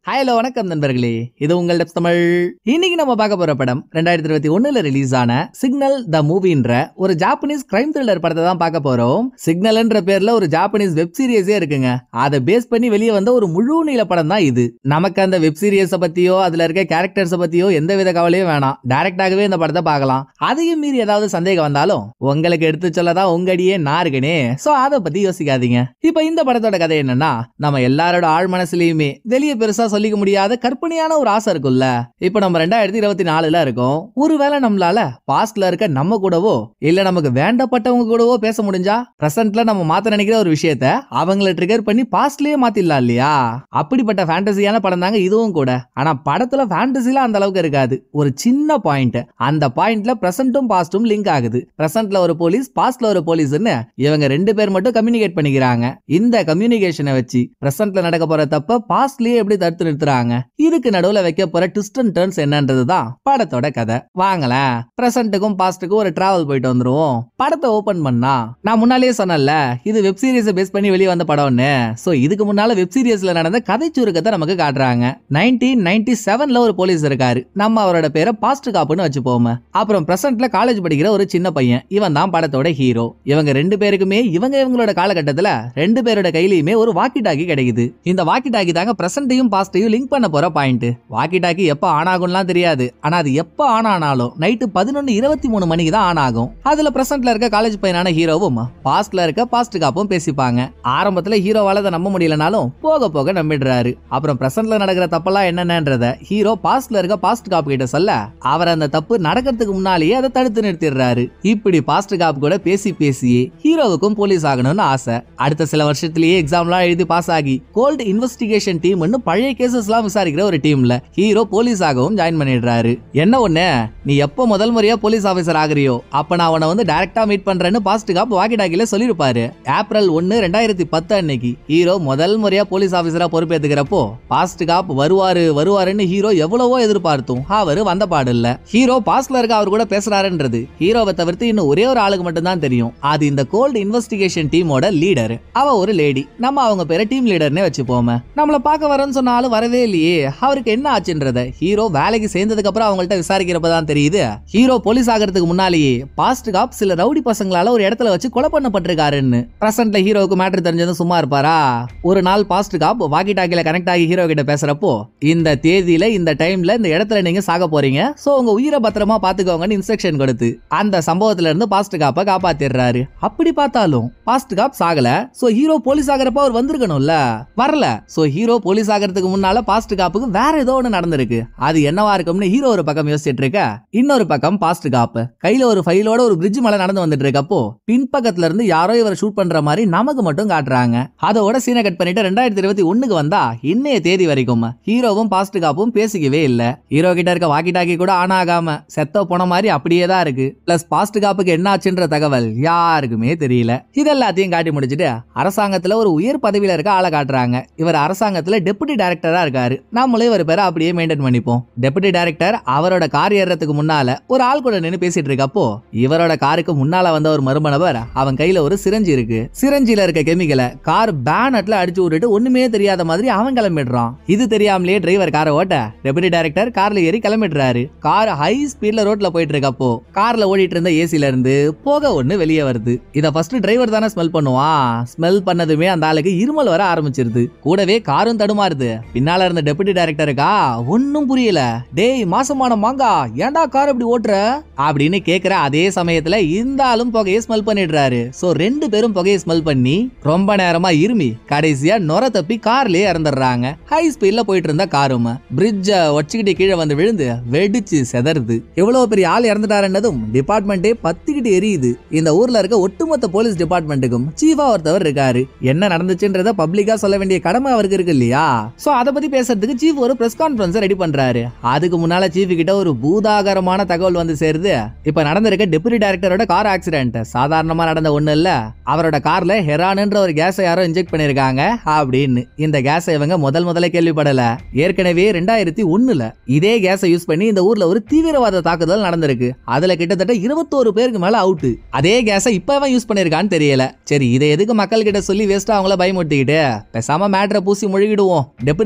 hello வணக்கம் நண்பர்களே இது உங்கள் டெப்ஸ் தமிழ் இன்னைக்கு நம்ம பார்க்க போற படம் ரெண்டாயிரத்தி இருபத்தி ஒண்ணுல ரிலீஸ் ஆன சிக்னல் த மூவின்ற ஒரு ஜாப்பனீஸ் கிரைம் த்ரில்லர் படத்தை தான் பார்க்க போறோம் சிக்னல்ன்ற பேர்ல ஒரு ஜாப்பனீஸ் வெப் சீரிஸே இருக்குங்க அதை பேஸ் பண்ணி வெளியே வந்த ஒரு முழு நீள படம் தான் இது நமக்கு அந்த வெப் சீரிஸை பத்தியோ அதுல இருக்க கேரக்டர்ஸை பத்தியோ எந்த வித கவலையும் வேணாம் டைரக்டாகவே இந்த படத்தை பார்க்கலாம் அதையும் மீறி ஏதாவது சந்தேகம் வந்தாலும் உங்களுக்கு எடுத்து சொல்லதான் உங்க அடியே நான் இருக்கனே சோ அதை பத்தி யோசிக்காதீங்க இப்ப இந்த படத்தோட கதை என்னன்னா நம்ம எல்லாரோட ஆழ் மனசுலயுமே வெளியே பெருசா சொல்லிக்க முடியாத கற்பனையான ஒரு ஆசை இருக்கும்ல இப்ப நம்ம ரெண்டாயிரத்தி இருபத்தி நாலுல இருக்கோம் ஒருவேளை நம்மளால பாஸ்ட்ல இருக்க நம்ம கூடவோ இல்ல நமக்கு வேண்டப்பட்டவங்க கூடவோ பேச முடிஞ்சா பிரசன்ட்ல நம்ம மாத்த நினைக்கிற ஒரு விஷயத்த அவங்கள ட்ரிகர் பண்ணி பாஸ்ட்லயே மாத்திடலாம் இல்லையா அப்படிப்பட்ட ஃபேண்டசியான படம் தாங்க இதுவும் கூட ஆனா படத்துல ஃபேண்டசில அந்த அளவுக்கு இருக்காது ஒரு சின்ன பாயிண்ட் அந்த பாயிண்ட்ல பிரசன்ட்டும் பாஸ்டும் லிங்க் ஆகுது பிரசன்ட்ல ஒரு போலீஸ் பாஸ்ட்ல ஒரு போலீஸ்னு இவங்க ரெண்டு பேர் மட்டும் கம்யூனிகேட் பண்ணிக்கிறாங்க இந்த கம்யூனிகேஷனை வச்சு பிரசன்ட்ல நடக்க போற தப்ப பாஸ்ட்லயே எப்படி தடுத்து நிறுத்துறாங்க இதுக்கு நடுவுல வைக்க போற ட்விஸ்ட் அண்ட் டர்ன்ஸ் என்னன்றது தான் படத்தோட கதை வாங்களேன் பிரசன்ட்டுக்கும் பாஸ்ட்டுக்கும் ஒரு டிராவல் போயிட்டு வந்துருவோம் படத்தை ஓபன் பண்ணா நான் முன்னாலேயே சொன்னேன்ல இது வெப் சீரிஸை பேஸ் பண்ணி வெளியே வந்த படம்னு சோ இதுக்கு முன்னால வெப் சீரிஸ்ல நடந்த கதை சுருக்கத்தை நமக்கு காட்டுறாங்க நைன்டீன் நைன்டி செவன்ல ஒரு போலீஸ் இருக்காரு நம்ம அவரோட பேரை பாஸ்ட் காப்புன்னு வச்சுப்போமே அப்புறம் பிரசன்ட்ல காலேஜ் படிக்கிற ஒரு சின்ன பையன் இவன் தான் படத்தோட ஹீரோ இவங்க ரெண்டு பேருக்குமே இவங்க இவங்களோட காலகட்டத்துல ரெண்டு பேரோட கையிலயுமே ஒரு வாக்கி டாக்கி கிடைக்குது இந்த வாக்கி டாக்கி தாங்க பிரசன்ட்டையும் பாஸ்டையும் லிங்க் பண்ண போற பாயிண்ட் வாக்கி டாக்கி எப்ப ஆன் ஆகும்லாம் தெரியாது ஆனா அது எப்ப ஆன் ஆனாலும் நைட்டு பதினொன்னு இருபத்தி மூணு மணிக்கு தான் ஆன் ஆகும் அதுல பிரசன்ட்ல இருக்க காலேஜ் பையனான ஹீரோவும் பாஸ்ட்ல இருக்க பாஸ்ட் காப்பும் பேசிப்பாங்க ஆரம்பத்துல ஹீரோவால அதை நம்ப முடியலனாலும் போக போக நம்பிடுறாரு அப்புறம் பிரசன்ட்ல நடக்கிற தப்பெல்லாம் என்னென்னன்றத ஹீரோ பாஸ்ட்ல இருக்க பாஸ்ட் காப்பு கிட்ட சொல்ல அவர் அந்த தப்பு நடக்கிறதுக்கு முன்னாலேயே அதை தடுத்து நிறுத்திடுறாரு இப்படி பாஸ்ட் காப்பு கூட பேசி பேசியே ஹீரோவுக்கும் போலீஸ் ஆகணும்னு ஆசை அடுத்த சில வருஷத்திலேயே எக்ஸாம்லாம் எழுதி பாஸ் ஆகி கோல்டு இன்வெஸ்டிகேஷன் டீம்னு பழைய கேசஸ்லாம் விசாரிக்கிற ஒரு டீம்ல ஹீரோ போலீஸ் ஆகவும் ஜாயின் பண்ணிடுறாரு என்ன ஒண்ணு நீ எப்போ முதல் முறையா போலீஸ் ஆபீசர் ஆகுறியோ அப்ப நான் உன்னை வந்து டைரக்டா மீட் பண்றேன்னு பாஸ்ட் காப் வாக்கி டாக்கில சொல்லிருப்பாரு ஏப்ரல் ஒன்னு ரெண்டாயிரத்தி பத்து அன்னைக்கு ஹீரோ முதல் முறையா போலீஸ் ஆபீசரா பொறுப்பேத்துக்கிறப்போ பாஸ்ட் காப் வருவாரு வருவாருன்னு ஹீரோ எவ்வளவோ எதிர்பார்த்தோம் அவரு வந்த பாடு இல்ல ஹீரோ பாஸ்ட்ல இருக்க அவர் கூட பேசுறாருன்றது ஹீரோவை தவிர்த்து இன்னும் ஒரே ஒரு ஆளுக்கு மட்டும் தான் தெரியும் அது இந்த கோல்டு இன்வெஸ்டிகேஷன் டீமோட லீடர் அவ ஒரு லேடி நம்ம அவங்க பேரை டீம் லீடர்னே வச்சுப்போமே நம்மள பார்க்க வரேன்னு சொன்னாலும் வரவே இல்லையே அவருக்கு என்ன ஆச்சுன்றத ஹீரோ வேலைக்கு சேர்ந்ததுக்கு அப்புறம் அவங்கள்ட்ட விசாரிக்கிறப்ப தான் தெரியுது ஹீரோ போலீஸ் ஆகிறதுக்கு முன்னாலேயே பாஸ்ட் காப் சில ரவுடி பசங்களால ஒரு இடத்துல வச்சு கொலை பண்ணப்பட்டிருக்காருன்னு பிரசன்ட்ல ஹீரோவுக்கு மேட்டர் தெரிஞ்சதும் சும்மா இருப்பாரா ஒரு நாள் பாஸ்ட் காப் வாக்கி டாக்கில கனெக்ட் ஆகி ஹீரோ கிட்ட பேசுறப்போ இந்த தேதியில இந்த டைம்ல இந்த இடத்துல நீங்க சாக போறீங்க சோ உங்க உயிரை பத்திரமா பாத்துக்கோங்கன்னு இன்ஸ்ட்ரக்ஷன் கொடுத்து அந்த சம்பவத்துல இருந்து பாஸ்ட் காப்ப காப்பாத்திடுறாரு அப்படி பார்த்தாலும் பாஸ்ட் காப் சாகல சோ ஹீரோ போலீஸ் ஆகிறப்ப அவர் வந்திருக்கணும்ல வரல சோ ஹீரோ போலீஸ் ஆகிறதுக்கு முன்னால பாஸ்ட் காப்புக்கு வேற ஏதோ ஒண்ணு நடந்திருக்கு அது என்னவா இருக்கும்னு ஹீரோ ஒரு பக்கம் யோசிச்சுட்டு இருக்க இன்னொரு பக்கம் பாஸ்ட் காப்பு கையில ஒரு ஃபைலோட ஒரு பிரிட்ஜ் மேல நடந்து வந்துட்டு இருக்கப்போ பின்பக்கத்துல இருந்து யாரோ இவரை ஷூட் பண்ற மாதிரி நமக்கு மட்டும் காட்டுறாங்க அதோட சீனை கட் பண்ணிட்டு ரெண்டாயிரத்தி இருபத்தி ஒண்ணுக்கு வந்தா இன்னைய தேதி வரைக்கும் ஹீரோவும் பாஸ்ட் காப்பும் பேசிக்கவே இல்ல ஹீரோ கிட்ட இருக்க வாக்கி டாக்கி கூட ஆன் ஆகாம செத்த போன மாதிரி அப்படியே தான் இருக்கு பிளஸ் பாஸ்ட் காப்புக்கு என்ன ஆச்சுன்ற தகவல் யாருக்குமே தெரியல இது எல்லாத்தையும் காட்டி முடிச்சிட்டு அரசாங்கத்துல ஒரு உயர் பதவியில இருக்க ஆளை காட்டுறாங்க இவர் அரசாங்கத்துல டெபுட்டி டைரக்டரா இருக்காரு நம்மளும் இவர் பேரை அப்படியே மெயின்டைன் பண்ணிப்போம் டெபுட்டி டைரக்டர் அவரோட கார் ஏறுறதுக்கு முன்னால ஒரு ஆள் கூட நின்னு பேசிட்டு இருக்கப்போ இவரோட காருக்கு முன்னால வந்த ஒரு மர்ம நபர் அவன் கையில ஒரு சிரஞ்சி இருக்கு சிரஞ்சில இருக்க கெமிக்கலை கார் பேனட்ல அடிச்சு விட்டுட்டு ஒண்ணுமே தெரியாத மாதிரி அவன் கிளம்பிடுறான் இது தெரியாமலே டிரைவர் காரை ஓட்ட டெபுட்டி டைரக்டர் கார்ல ஏறி கிளம்பிடுறாரு கார் ஹை ஸ்பீட்ல ரோட்ல போயிட்டு இருக்கப்போ கார்ல ஓடிட்டு இருந்த ஏசில இருந்து புகை ஒண்ணு வெளியே வருது இத ஃபர்ஸ்ட் டிரைவர் தானே ஸ்மெல் பண்ணுவான் ஸ்மெல் பண்ணதுமே அந்த ஆளுக்கு இருமல் வர ஆரம்பிச்சிருது கூடவே காரும் தடுமாறுது பின்னால இருந்த டெபுட்டி டைரக்டருக்கா ஒன்னும் புரியல டேய் மாசமான மாங்கா ஏன்டா கார் இப்படி ஓட்டுற அப்படின்னு கேக்குற அதே சமயத்துல இந்த ஆளும் புகையை ஸ்மெல் பண்ணிடுறாரு சோ ரெண்டு பேரும் புகையை ஸ்மெல் பண்ணி ரொம்ப நேரமா இருமி கடைசியா நொர தப்பி கார்லயே இறந்துடுறாங்க ஹை ஸ்பீட்ல போயிட்டு இருந்த காரும் பிரிட்ஜ ஒச்சிக்கிட்டு கீழே வந்து விழுந்து வெடிச்சு செதறுது எவ்வளவு பெரிய ஆள் இறந்துட்டாருன்னதும் டிபார்ட்மெண்ட்டே பத்திக்கிட்டு எரியுது இந்த ஊர்ல இருக்க ஒட்டுமொத்த போலீஸ் டிபார்ட்மெண்ட்டுக்கும் சீஃபா ஒருத்தவர் இருக்காரு என்ன நடந்துச்சுன்றத பப்ளிக்கா சொல்ல வேண்டிய கடமை அவருக்கு இருக்கு இல்லையா சோ அத பத்தி பேசுறதுக்கு சீஃப் ஒரு பிரஸ் கான்ஃபரன்ஸ் ரெடி பண்றாரு அதுக்கு முன்னால சீஃப் கிட்ட ஒரு பூதாகரமான தகவல் வந்து சேருது இப்ப நடந்திருக்க டெபுட்டி டைரக்டரோட கார் ஆக்சிடென்ட் சாதாரணமா நடந்த ஒண்ணு இல்ல அவரோட கார்ல ஹெரானுன்ற ஒரு கேஸை யாரோ இன்ஜெக்ட் பண்ணிருக்காங்க அப்படின்னு இந்த கேஸை இவங்க முதல் முதல்ல கேள்விப்படல ஏற்கனவே ரெண்டாயிரத்தி ஒண்ணுல இதே கேஸை யூஸ் பண்ணி இந்த ஊர்ல ஒரு தீவிரவாத தாக்குதல் நடந்திருக்கு அதுல கிட்டத்தட்ட இருபத்தோரு பேருக்கு மேல அவுட் அதே கேஸை இப்ப அவன் யூஸ் பண்ணிருக்கான்னு தெரியல சரி இதை எதுக்கு மக்கள் கிட்ட சொல்லி வேஸ்டா அவங்கள பயமுறுத்திக்கிட்டு பேசாம மேட்ரை பூசி முழுகிடுவோம் டெபுட்டி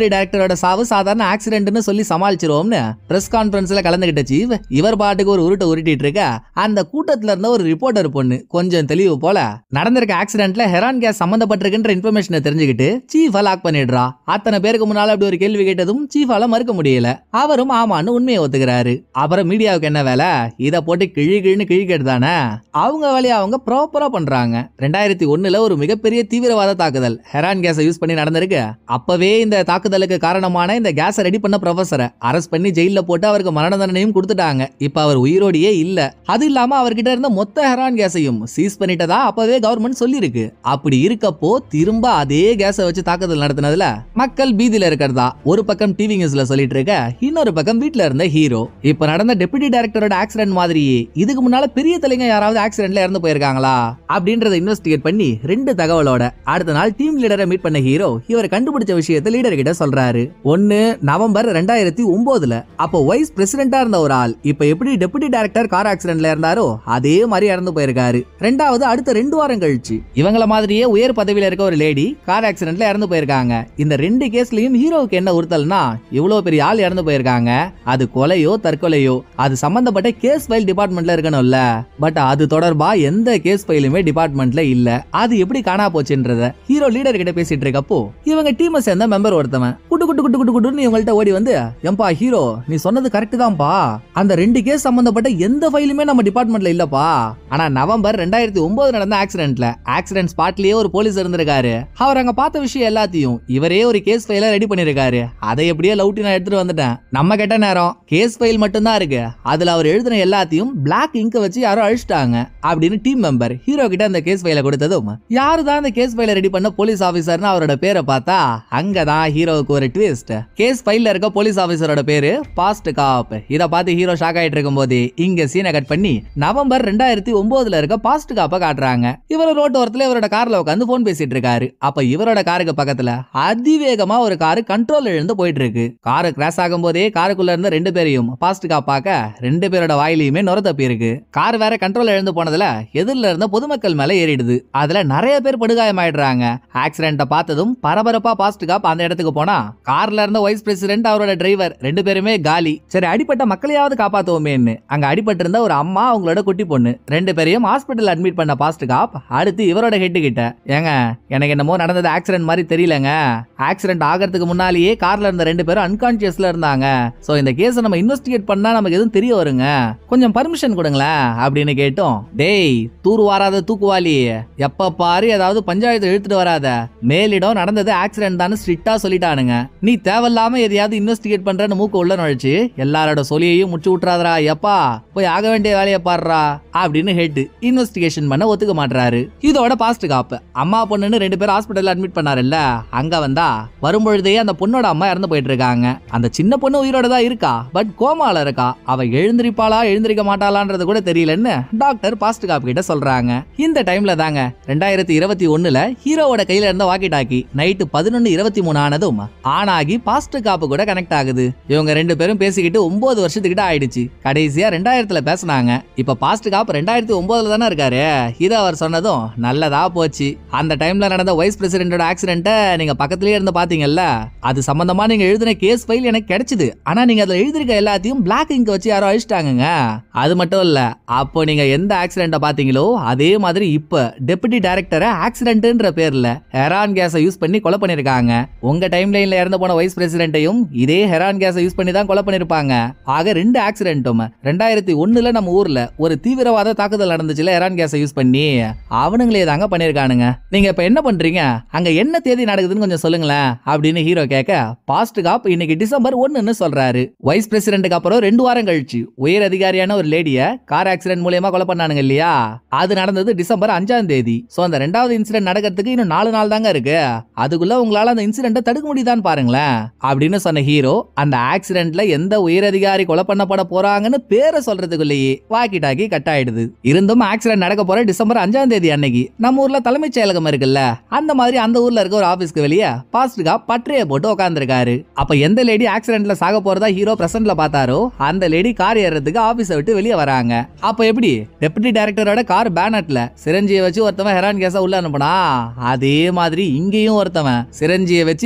டெபுட்டி டைரக்டரோட சாவு சாதாரண ஆக்சிடென்ட்னு சொல்லி சமாளிச்சிருவோம்னு பிரஸ் கான்ஃபரன்ஸ்ல கலந்துகிட்ட சீஃப் இவர் பாட்டுக்கு ஒரு உருட்டை உருட்டிட்டு இருக்க அந்த கூட்டத்துல இருந்த ஒரு ரிப்போர்ட்டர் பொண்ணு கொஞ்சம் தெளிவு போல நடந்திருக்க ஆக்சிடென்ட்ல ஹெரான் கேஸ் சம்பந்தப்பட்டிருக்குன்ற இன்ஃபர்மேஷனை தெரிஞ்சுக்கிட்டு சீஃபா லாக் பண்ணிடுறா அத்தனை பேருக்கு முன்னால அப்படி ஒரு கேள்வி கேட்டதும் சீஃபால மறுக்க முடியல அவரும் ஆமான்னு உண்மையை ஒத்துக்கிறாரு அப்புறம் மீடியாவுக்கு என்ன வேலை இத போட்டு கிழி கிழின்னு கிழிக்கிறது தானே அவங்க வேலையை அவங்க ப்ராப்பரா பண்றாங்க ரெண்டாயிரத்தி ஒண்ணுல ஒரு மிகப்பெரிய தீவிரவாத தாக்குதல் ஹெரான் கேஸை யூஸ் பண்ணி நடந்திருக்கு அப்பவே இந்த தாக்குதலுக்கு காரணமான இந்த கேஸை ரெடி பண்ண ப்ரொஃபஸரை அரெஸ்ட் பண்ணி ஜெயில போட்டு அவருக்கு மரண தண்டனையும் கொடுத்துட்டாங்க இப்ப அவர் உயிரோடியே இல்ல அது இல்லாம அவர்கிட்ட இருந்த மொத்த ஹெரான் கேஸையும் சீஸ் பண்ணிட்டதா அப்பவே கவர்மெண்ட் சொல்லியிருக்கு அப்படி இருக்கப்போ திரும்ப அதே கேஸை வச்சு தாக்குதல் நடத்தினதுல மக்கள் பீதியில இருக்கிறதா ஒரு பக்கம் டிவி நியூஸ்ல சொல்லிட்டு இருக்க இன்னொரு பக்கம் வீட்ல இருந்த ஹீரோ இப்ப நடந்த டெபுட்டி டைரக்டரோட ஆக்சிடென்ட் மாதிரியே இதுக்கு முன்னால பெரிய தலைங்க யாராவது ஆக்சிடென்ட்ல இறந்து போயிருக்காங்களா அப்படின்றத இன்வெஸ்டிகேட் பண்ணி ரெண்டு தகவலோட அடுத்த நாள் டீம் லீடரை மீட் பண்ண ஹீரோ இவர் கண்டுபிடிச்ச விஷயத்தை லீடர் கிட்ட சொல்றாரு ஒன்னு நவம்பர் ரெண்டாயிரத்தி ஒன்பதுல அப்போ வைஸ் பிரசிடென்டா இருந்த ஒரு ஆள் இப்ப எப்படி டெபுட்டி டைரக்டர் கார் ஆக்சிடென்ட்ல இருந்தாரோ அதே மாதிரி இறந்து போயிருக்காரு ரெண்டாவது அடுத்த ரெண்டு வாரம் கழிச்சு இவங்கள மாதிரியே உயர் பதவியில இருக்க ஒரு லேடி கார் ஆக்சிடென்ட்ல இறந்து போயிருக்காங்க இந்த ரெண்டு கேஸ்லயும் ஹீரோவுக்கு என்ன உறுத்தல்னா இவ்வளவு பெரிய ஆள் இறந்து போயிருக்காங்க அது கொலையோ தற்கொலையோ அது சம்பந்தப்பட்ட கேஸ் ஃபைல் டிபார்ட்மெண்ட்ல இருக்கணும்ல பட் அது தொடர்பா எந்த கேஸ் ஃபைலுமே டிபார்ட்மெண்ட்ல இல்ல அது எப்படி காணா போச்சுன்றத ஹீரோ லீடர் கிட்ட பேசிட்டு இருக்கப்போ இவங்க டீமை சேர்ந்த மெம்பர் ஒருத்தவன் குட்டு குட்டு குட்டு குட்டு குட்டுன்னு இவங்கள்ட்ட ஓடி வந்து ஏம்பா ஹீரோ நீ சொன்னது கரெக்ட் தான்ப்பா அந்த ரெண்டு கேஸ் சம்பந்தப்பட்ட எந்த ஃபைலுமே நம்ம டிபார்ட்மெண்ட்ல இல்லப்பா ஆனா நவம்பர் ரெண்டாயிரத்தி ஒன்பது நடந்த ஆக்சிடென்ட்ல ஆக்சிடென்ட் ஸ்பாட்லயே ஒரு போலீஸ் இருந்திருக்காரு அவர் அங்க பார்த்த விஷயம் எல்லாத்தையும் இவரே ஒரு கேஸ் ஃபைல ரெடி பண்ணிருக்காரு அதை எப்படியே லவுட்டி நான் எடுத்துட்டு வந்துட்டேன் நம்ம கெட்ட நேரம் கேஸ் ஃபைல் மட்டும்தான் இருக்கு அதுல அவர் எழுதின எல்லாத்தையும் பிளாக் இங்க வச்சு யாரோ அழிச்சிட்டாங்க அப்படின்னு டீம் மெம்பர் ஹீரோ கிட்ட அந்த கேஸ் ஃபைல கொடுத்ததும் யாரு தான் அந்த கேஸ் ஃபைல ரெடி பண்ண போலீஸ் ஆபீசர்னு அவரோட பேரை பார்த்தா அங்கதான் ஹீரோவுக்கு ஒரு ட்விஸ்ட் கேஸ் ஃபைல்ல இருக்க போலீஸ் ஆபீசரோட பேரு பாஸ்ட் காப் இத பார்த்து ஹீரோ ஷாக் ஆயிட்டு இருக்கும்போது இங்க சீனை கட் பண்ணி நவம்பர் ரெண்டாயிரத்தி ஒன்பதுல இருக்க பாஸ்ட் காப்ப காட்டுறாங்க இவர் ரோட்டு ஓரத்துல இவரோட கார்ல உட்காந்து போன் பேசிட்டு இருக்காரு அப்ப இவரோட காருக்கு பக்கத்துல அதிவேகமா ஒரு காரு கண்ட்ரோல் இழந்து போயிட்டு இருக்கு காரு கிராஸ் ஆகும் போதே காருக்குள்ள இருந்த ரெண்டு பேரையும் பாஸ்ட் காப் பார்க்க ரெண்டு பேரோட வாயிலையுமே நுர தப்பி இருக்கு கார் வேற கண்ட்ரோல் இழந்து போனதுல எதிரில இருந்த பொதுமக்கள் மேல ஏறிடுது அதுல நிறைய பேர் படுகாயமாயிடுறாங்க ஆக்சிடென்ட்டை பார்த்ததும் பரபரப்பா பாஸ்ட் காப் அந்த இடத்துக்கு போனா கார்ல இருந்த வைஸ் பிரசிடென்ட் அவரோட டிரைவர் ரெண்டு பேருமே காலி சரி அடிப்பட்ட மக்களையாவது காப்பாத்துவோமேன்னு அங்க அடிபட்டு இருந்த ஒரு அம்மா அவங்களோட குட்டி பொண்ணு ரெண்டு பேரையும் ஹாஸ்பிட்டல் அட்மிட் பண்ண பாஸ்ட் காப் அடுத்து இவரோட ஹெட் கிட்ட ஏங்க எனக்கு என்னமோ நடந்தது ஆக்சிடென்ட் மாதிரி தெரியலங்க ஆக்சிடென்ட் ஆகிறதுக்கு முன்னாலேயே கார்ல இருந்த ரெண்டு பேரும் அன்கான்சியஸ்ல இருந்தாங்க சோ இந்த கேஸை நம்ம இன்வெஸ்டிகேட் பண்ணா நமக்கு எதுவும் தெரிய வருங்க கொஞ்சம் பர்மிஷன் கொடுங்களேன் அப்படின்னு கேட்டோம் டேய் தூர் வாராத தூக்குவாளி எப்ப பாரு ஏதாவது பஞ்சாயத்து இழுத்துட்டு வராத மேலிடம் நடந்தது ஆக்சிடென்ட் தான் ஸ்ட்ரிக்டா சொல்லிட்டானுங்க நீ தேவையில்லாம எதையாவது இன்வெஸ்டிகேட் பண்றன்னு மூக்க உள்ள நுழைச்சு எல்லாரோட சொல்லியையும் முடிச்சு விட்டுறாதரா எப்பா போய் ஆக வேண்டிய வேலையை பாடுறா அப்படின்னு ஹெட் இன்வெஸ்டிகேஷன் பண்ண ஒத்துக்க மாட்டாரு இதோட பாஸ்ட் காப்பு அம்மா பொண்ணுன்னு ரெண்டு பேரும் ஹாஸ்பிட்டல் அட்மிட் பண்ணாருல்ல அங்க வந்தா வரும்பொழுதே அந்த பொண்ணோட அம்மா இறந்து போயிட்டு இருக்காங்க அந்த சின்ன பொண்ணு உயிரோட தான் இருக்கா பட் கோமால இருக்கா அவ எழுந்திருப்பாளா எழுந்திருக்க மாட்டாளான்றது கூட தெரியலன்னு டாக்டர் பாஸ்ட் காப் கிட்ட சொல்றாங்க இந்த டைம்ல தாங்க ரெண்டாயிரத்தி இருபத்தி ஒண்ணுல ஹீரோவோட கையில இருந்த வாக்கி டாக்கி நைட்டு பதினொன்னு இருபத்தி மூணு ஆனதும் ஆன் ஆகி பாஸ்ட் காப்பு கூட கனெக்ட் ஆகுது இவங்க ரெண்டு பேரும் பேசிக்கிட்டு ஒன்பது வருஷத்துக்கிட்ட ஆயிடுச்சு கடைசியா ரெண்டாயிரத்துல பேசுனாங்க இப்ப பாஸ்ட் காப் ரெண்டாயிரத்தி ஒன்பதுல தானே இருக்காரு இத அவர் சொன்னதும் நல்லதா போச்சு அந்த டைம்ல நடந்த வைஸ் பிரசிடென்டோட ஆக்சிடென்ட்ட நீங்க பக்கத்துலயே இருந்து பாத்தீங்கல்ல அது சம்பந்தமா நீங்க எழுதின கேஸ் ஃபைல் எனக்கு கிடைச்சது ஆனா நீங்க அதுல எழுதிருக்க எல்லாத்தையும் பிளாக் இங்க் வச்சு யாரோ அழிச்சிட்டாங்கங்க அது மட்டும் இல்ல அப்போ நீங்க எந்த ஆக்சிடென்ட்ட பாத்தீங்களோ அதே மாதிரி இப்ப டெபுட்டி டைரக்டரை ஆக்சிடென்ட்ன்ற பேர்ல ஹெரான் கேஸை யூஸ் பண்ணி கொலை பண்ணிருக்காங்க உங்க டைம் லைன்ல இறந்து போன வைஸ் பிரசிடென்ட்டையும் இதே ஹெரான் கேஸை யூஸ் பண்ணி தான் கொலை பண்ணிருப்பாங்க ஆக ரெண்டு ஆக்சிடென்ட்டும் ரெண்டாயிரத்தி ஒண்ணுல நம்ம ஊர்ல ஒரு தீவிரவாத தாக்குதல் நடந்துச்சுல ஹெரான் கேஸை யூஸ் பண்ணி அவனுங்களே தாங்க பண்ணிருக்கானுங்க நீங்க இப்ப என்ன பண்றீங்க அங்க என்ன தேதி நடக்குதுன்னு கொஞ்சம் சொல்லுங்களேன் அப்படின்னு ஹீரோ கேட்க பாஸ்ட் காப் இன்னைக்கு டிசம்பர் ஒண்ணுன்னு சொல்றாரு வைஸ் பிரசிடென்ட்டுக்கு அப்புறம் ரெண்டு வாரம் கழிச்சு உயர் அதிகாரியான ஒரு லேடிய கார் ஆக்சிடென்ட் மூலியமா கொலை பண்ணானுங்க இல்லையா அது நடந்தது டிசம்பர் அஞ்சாம் தேதி சோ அந்த ரெண்டாவது இன்சிடென்ட் நடக்கிறதுக்கு இன்னும் நாலு நாள் தாங்க இருக்கு அதுக்குள்ள உங்களால அந்த இன்சிடென்ட்டை தடுக்க முடியுதான்னு பாருங்களேன் அப்படின்னு சொன்ன ஹீரோ அந்த ஆக்சிடென்ட்ல எந்த உயர் அதிகாரி கொலை பண்ணப்பட போறாங்கன்னு பேரை சொல்றதுக்குள்ளேயே வாக்கி டாக்கி கட் ஆயிடுது இருந்தும் ஆக்சிடென்ட் நடக்க போற டிசம்பர் அஞ்சாம் தேதி அன்னைக்கு நம்ம ஊர்ல தலைமைச் செயலகம் இருக்குல்ல அந்த மாதிரி அந்த ஊர்ல இருக்க ஒரு ஆபீஸ்க்கு வெளியே பாஸ்டுகா பற்றைய போட்டு உட்காந்துருக்காரு அப்ப எந்த லேடி ஆக்சிடென்ட்ல சாக போறதா ஹீரோ பிரசன்ட்ல பார்த்தாரோ அந்த லேடி கார் ஏறதுக்கு ஆபீஸை விட்டு வெளியே வராங்க அப்ப எப்படி டெப்யூட்டி டைரக்டரோட கார் பேனட்ல சிரஞ்சியை வச்சு ஒருத்தவன் ஹெரான் கேஸ உள்ள அனுப்புனா அதே மாதிரி இங்கேயும் ஒருத்தவன் சிரஞ்சியை வச்சு ஹெரான் கேஸ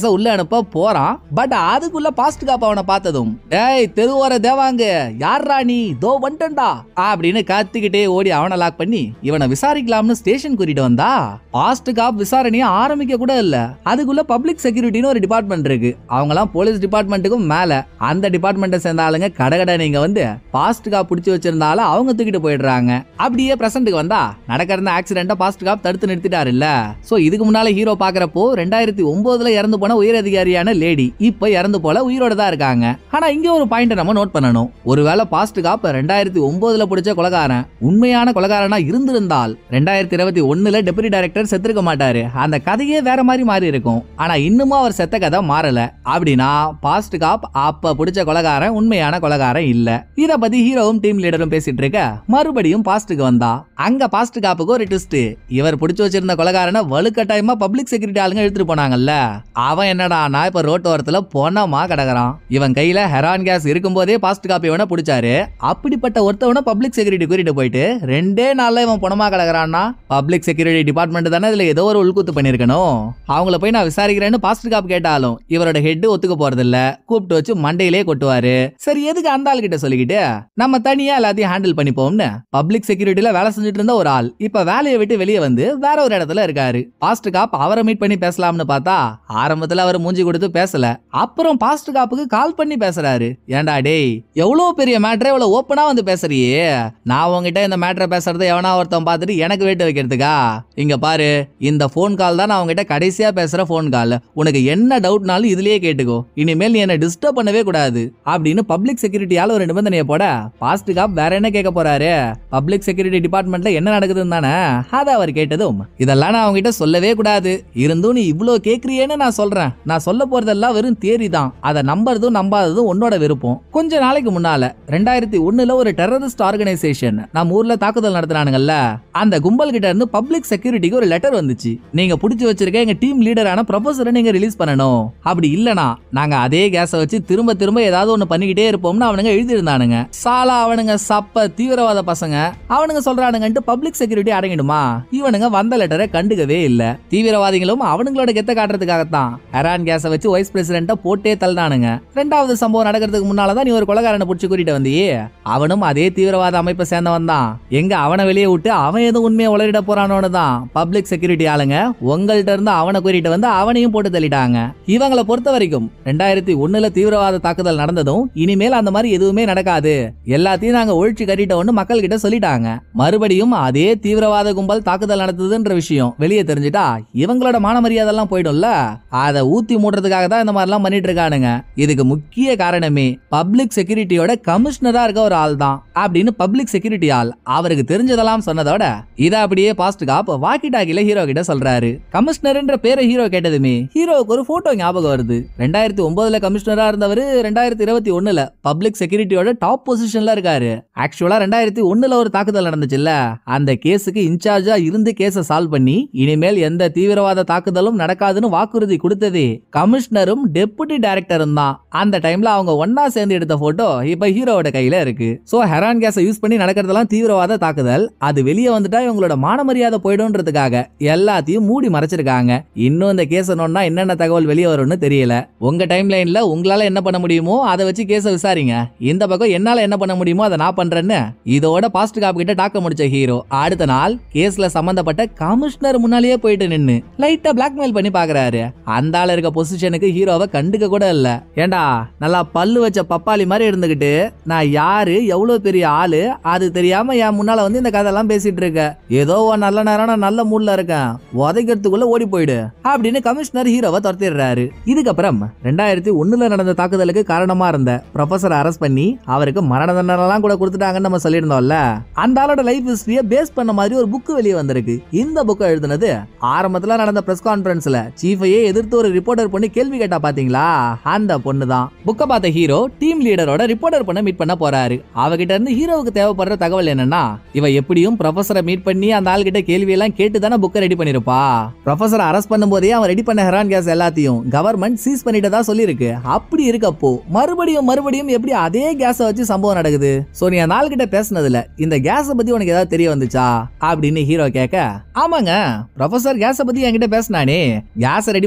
கேஸ உள்ள அனுப்ப போறான் பட் அதுக்குள்ள பாஸ்ட் காப் அவனை பார்த்ததும் டேய் தெருவோர தேவாங்க யார்ரா நீ தோ வந்துட்டா அப்படின்னு கத்திக்கிட்டே ஓடி அவனை லாக் பண்ணி இவனை விசாரிக்கலாம்னு ஸ்டேஷன் கூட்டிட்டு வந்தா பாஸ்ட் காப் விசாரணையை ஆரம்பிக்க கூட இல்ல அதுக்குள்ள பப்ளிக் செக்யூரிட்டின்னு ஒரு டிபார்ட்மெண்ட் இருக்கு அவங்கலாம் போலீஸ் டிபார்ட்மெண்ட்டுக்கும் மேல அந்த டிபார்ட்மெண்ட்டை சேர்ந்த ஆளுங்க கடகட நீங்க வந்து பாஸ்ட் காப் பிடிச்சி வச்சிருந்தால அவங்க தூக்கிட்டு போயிடுறாங்க அப்படியே பிரசன்ட்டுக்கு வந்தா நடக்கிற ஆக்சிடென்ட்டை பாஸ்ட் காப் தடுத்து நிறுத்திட்டாரு இல்ல சோ இதுக்கு முன்னால ஹீரோ பாக்குறப்போ ரெண்டாயிரத்தி ஒன்பதுல இறந்து போன உயர் அதிகாரியான லேடி இப்ப இறந்து போல உயிரோட தான் இருக்காங்க ஆனா இங்க ஒரு பாயிண்ட் நம்ம நோட் பண்ணணும் ஒருவேளை பாஸ்ட் காப் ரெண்டாயிரத்தி ஒன்பதுல பிடிச்ச கொலகாரன் உண்மையான கொலகாரனா இருந்திருந்தால் ரெண்டாயிரத்தி இருபத்தி ஒண்ணுல டெபுட்டி டைரக்டர் செத்துருக்க மாட்டாரு அந்த கதையே வேற மாதிரி மாறி இருக்கும் ஆனா இன்னுமும் அவர் செத்த கதை மாறல அப்படின்னா பாஸ்ட் காப் அப்ப பிடிச்ச கொலகாரன் உண்மையான கொலகாரன் இல்ல இத பத்தி ஹீரோவும் டீம் லீடரும் பேசிட்டு இருக்க மறுபடியும் பாஸ்டுக்கு வந்தா அங்க பாஸ்ட் காப்புக்கு ஒரு ட்விஸ்ட் இவர் பிடிச்சு வச்சிருந்த கொலகாரனை வலுக்கட்டாயமா பப்ளிக் செக்யூரிட்டி ஆளுங்க எடுத்துட்டு போனாங்கல்ல அவன் என்னடானா இப்ப ரோட்டோரத்துல பொன்னமா கிடக்குறான் இவன் கையில ஹெரான் கேஸ் இருக்கும்போதே பாஸ்ட் காப்பி இவனை பிடிச்சாரு அப்படிப்பட்ட ஒருத்தவனை பப்ளிக் செக்யூரிட்டி கூட்டிட்டு போயிட்டு ரெண்டே நாள்ல இவன் பொணமா கிடக்குறான்னா பப்ளிக் செக்யூரிட்டி டிபார்ட்மெண்ட் தானே இதுல ஏதோ ஒரு உள்குத்து பண்ணிருக்கணும் அவங்கள போய் நான் விசாரிக்கிறேன்னு பாஸ்ட் காப் கேட்டாலும் இவரோட ஹெட் ஒத்துக்க போறது இல்ல கூப்பிட்டு வச்சு மண்டையிலே கொட்டுவாரு சரி எதுக்கு அந்த ஆள் கிட்ட சொல்லிக்கிட்டு நம்ம தனியா எல்லாத்தையும் ஹேண்டில் பண்ணிப்போம்னு பப்ளிக் செக்யூரிட்டில வேலை செஞ்சுட்டு இருந்த ஒரு ஆள் இப்ப வேலையை விட்டு வெளியே வந்து வேற ஒரு இடத்துல இருக்காரு பாஸ்ட் காப் அவரை மீட் பண்ணி பேசலாம்னு பார்த்தா ஆரம்பத்துல அவர் மூஞ்சி கொடுத்து பேசல அப்புறம் பாஸ்ட் காப்புக்கு கால் பண்ணி பேசுறாரு ஏன்டா டேய் எவ்வளவு பெரிய மேட்ரே இவ்வளவு ஓப்பனா வந்து பேசுறியே நான் உங்ககிட்ட இந்த மேட்ரை பேசுறதை எவனா ஒருத்தன் பார்த்துட்டு எனக்கு வேட்டு வைக்கிறதுக்கா இங்க பாரு இந்த ஃபோன் கால் தான் நான் உங்ககிட்ட கடைசியா பேசுற ஃபோன் கால் உனக்கு என்ன டவுட்னாலும் இதுலயே கேட்டுக்கோ இனிமேல் நீ என்ன டிஸ்டர்ப் பண்ணவே கூடாது அப்படின்னு பப்ளிக் செக்யூரிட்டியால ஒரு நிபந்தனையை போட பாஸ்ட் காப் வேற என்ன கேட்க போறாரு பப்ளிக் செக்யூரிட்டி டிபார்ட்மெண்ட்ல என்ன நடக்குதுன்னு தானே அதை அவர் கேட்டதும் இதெல்லாம் நான் அவங்ககிட்ட சொல்லவே கூடாது இருந்தும் நீ இவ்ளோ கேக்குறியேன்னு நான் சொல்றேன் நான் சொல்ல போறதெல்லாம் வெறும் தியரி தான் அதை நம்புறதும் நம்பாததும் உன்னோட விருப்பம் கொஞ்ச நாளைக்கு முன்னால ரெண்டாயிரத்தி ஒண்ணுல ஒரு டெரரிஸ்ட் ஆர்கனைசேஷன் நம்ம ஊர்ல தாக்குதல் நடத்தினானுங்கல்ல அந்த கும்பல் கிட்ட இருந்து பப்ளிக் செக்யூரிட்டிக்கு ஒரு லெட்டர் வந்துச்சு நீங்க புடிச்சு வச்சிருக்க எங்க டீம் லீடரான ப்ரொஃபஸரை நீங்க ரிலீஸ் பண்ணணும் அப்படி இல்லனா நாங்க அதே கேஸ வச்சு திரும்ப திரும்ப ஏதாவது ஒண்ணு பண்ணிக்கிட்டே இருப்போம்னு அவனுங்க எழுதியிருந்தானுங்க சாலா அவனுங்க சப்ப தீவிரவாத பசங்க அவனுங்க சொல்றானுங்கன்ட்டு பப்ளிக் செக்யூரிட்டி அடங்கிடுமா இவனுங்க வந்த லெட்டரை கண்டுக்கவே இல்ல தீவிரவாதிகளும் அவனுங்களோட கெத்த காட்டுறதுக்காகத்தான் ஹெரான் கேஸ வச்சு வைஸ் பிரசிடென்ட்ட போட்டே தள்ளினானுங்க ரெண்டாவது சம்பவம் நடக்கிறதுக்கு முன்னாலதான் நீ ஒரு கொலகாரனை புடிச்சு கூட்டிட்டு வந்தியே அவனும் அதே தீவிரவாத அமைப்பை சேர்ந்தவன் தான் எங்க அவனை வெளியே விட்டு அவன் எதுவும் உண்மையை உளறிட போறானோன்னு தான் பப்ளிக் செக்யூரிட்டி ஆளுங்க உங்கள்ட்ட இருந்து அவனை கூட்டிட்டு வந்து அவனையும் போட்டு தள்ளிட்டாங்க இவங்களை பொறுத்த வரைக்கும் ரெண்டாயிரத்தி ஒண்ணுல தீவிரவாத தாக்குதல் நடந்ததும் இனிமேல் அந்த மாதிரி எதுவுமே நடக்காது எல்லாத்தையும் நாங்க ஒழிச்சு கட்டிட்டோம்னு மக்கள் கிட்ட சொல்லிட்டாங்க மறுபடியும் அதே தீவிரவாத கும்பல் தாக்குதல் நடத்துதுன்ற விஷயம் வெளியே தெரிஞ்சுட்டா இவங்களோட மான மரியாதை எல்லாம் போயிடும்ல அதை ஊத்தி மூடுறதுக்காக தான் இந்த மாதிரிலாம் பண்ணிட்டு இருக்கானுங்க இதுக்கு முக்கிய காரணமே பப்ளிக் செக்யூரிட்டியோட கமிஷனரா இருக்க ஒரு ஆள் தான் அப்படின்னு பப்ளிக் செக்யூரிட்டி ஆள் அவருக்கு தெரிஞ்சதெல்லாம் சொன்னதோட இத அப்படியே பாஸ்ட் காப் வாக்கி டாக்கில ஹீரோ கிட்ட சொல்றாரு கமிஷனர்ன்ற பேரை ஹீரோ கேட்டதுமே ஹீரோவுக்கு ஒரு போட்டோ ஞாபகம் வருது ரெண்டாயிரத்தி ஒன்பதுல கமிஷனரா இருந்தவர் ரெண்டாயிரத்தி இருபத்தி ஒண்ணுல பப்ளிக் செக்யூரிட்டியோட டாப் பொசிஷன்ல இருக்காரு ஆக்சுவலா ரெண்டாயிரத்தி ஒண்ணுல ஒரு தாக்குதல் நடந்துச்சுல்ல அந்த கேஸுக்கு இன்சார்ஜா இருந்து கேஸை சால்வ் பண்ணி இனிமேல் எந்த தீவிரவாத தாக்குதலும் நடக்காதுன்னு வாக்குறுதி கொடுத்ததே கமிஷனரும் டெபுட்டி டைரக்டரும் தான் அந்த டைம்ல அவங்க ஒன்னா சேர்ந்து எடுத்த போட்டோ இப்ப ஹீரோவோட கையில இருக்கு சோ ஹெரான் கேஸை யூஸ் பண்ணி நடக்கிறதெல்லாம் தீவிரவாத தாக்குதல் அது வெளியே வந்துட்டா இவங்களோட மான மரியாதை போயிடும்ன்றதுக்காக எல்லாத்தையும் மூடி மறைச்சிருக்காங்க இன்னும் இந்த கேஸ் நோன்னா என்னென்ன தகவல் வெளியே வரும்னு தெரியல உங்க டைம் லைன்ல உங்களால என்ன பண்ண முடியுமோ அதை வச்சு கேஸை விசாரிங்க இந்த பக்கம் என்னால என்ன பண்ண முடியுமோ அதை நான் பண்றேன்னு இதோட பாஸ்ட் காப் கிட்ட டாக்க முடிச்ச ஹீரோ அடுத்த நாள் கேஸ்ல சம்பந்தப்பட்ட கமிஷனர் முன்னாலேயே போயிட்டு நின்னு லைட்டா பிளாக்மெயில் பண்ணி பாக்குறாரு அந்த ஆள் இருக்க பொசிஷனுக்கு ஹீரோவை கண்டுக்க கூட இல்ல ஏண்டா நல்லா பல்லு வச்ச பப்பாளி மாதிரி இருந்துகிட்டு நான் யாரு எவ்வளவு பெரிய ஆளு அது தெரியாம என் முன்னால வந்து இந்த கதையெல்லாம் பேசிட்டு இருக்க ஏதோ ஒரு நல்ல நேரம் நான் நல்ல மூட்ல இருக்கேன் உதைக்கிறதுக்குள்ள ஓடி போயிடு அப்படின்னு கமிஷனர் ஹீரோவை துரத்திடுறாரு இதுக்கப்புறம் ரெண்டாயிரத்தி ஒண்ணுல நடந்த தாக்குதலுக்கு காரணமா இருந்த ப்ரொஃபசர் அரெஸ்ட் பண்ணி அவருக்கு மரண தண்டனைலாம் கூட கொடுத்துட்டாங்கன்னு நம்ம சொல்லியிருந்தோம்ல அந்த ஆளோட லைஃப் ஹிஸ்டரிய பேஸ் பண்ண மாதிரி ஒரு புக் வெளியே வந்திருக்கு இந்த புக்கை எழுதுனது ஆரம்பத்துல நடந்த பிரஸ் கான்ஃபரன்ஸ்ல சீஃபையே எதிர்த்து ஒரு ரிப்போர்ட்டர் பொண்ணு கேள்வி கேட்டா பாத்தீங்களா அந்த பொண்ணு தான் புக்கை பார்த்த ஹீரோ டீம் லீடரோட ரிப்போர்ட்டர் பொண்ணை மீட் பண்ண போறாரு அவகிட்ட இருந்து ஹீரோவுக்கு தேவைப்படுற தகவல் என்னன்னா இவ எப்படியும் ப்ரொஃபசரை மீட் பண்ணி அந்த ஆள் கிட்ட கேள்வி எல்லாம் கேட்டு தானே புக்கை ரெடி பண்ணிருப்பா ப்ரொஃபசர் அரெஸ்ட் பண்ணும்போதே அவன் ரெடி பண்ண ஹெரான் கேஸ் எல்லாத்தையும் கவர்மெண்ட் சீஸ் பண்ணிட்டதா சொல்லியிருக்கு அப்படி இருக்கப்போ மறுபடியும் மறுபடியும் எப்படி அதே கேஸை வச்சு சம்பவம் நடக்குது சோ நீ அந்த ஆள் கிட்ட பேசுனதுல இந்த கேஸை பத்தி உனக்கு ஏதாவது தெரிய வந்துச்சா அப்படின்னு ஹீரோ கேட்க ஆமாங்க ப்ரொஃபசர் கேஸை பத்தி என்கிட்ட பேசினானே கேஸ் ரெடி பண்ற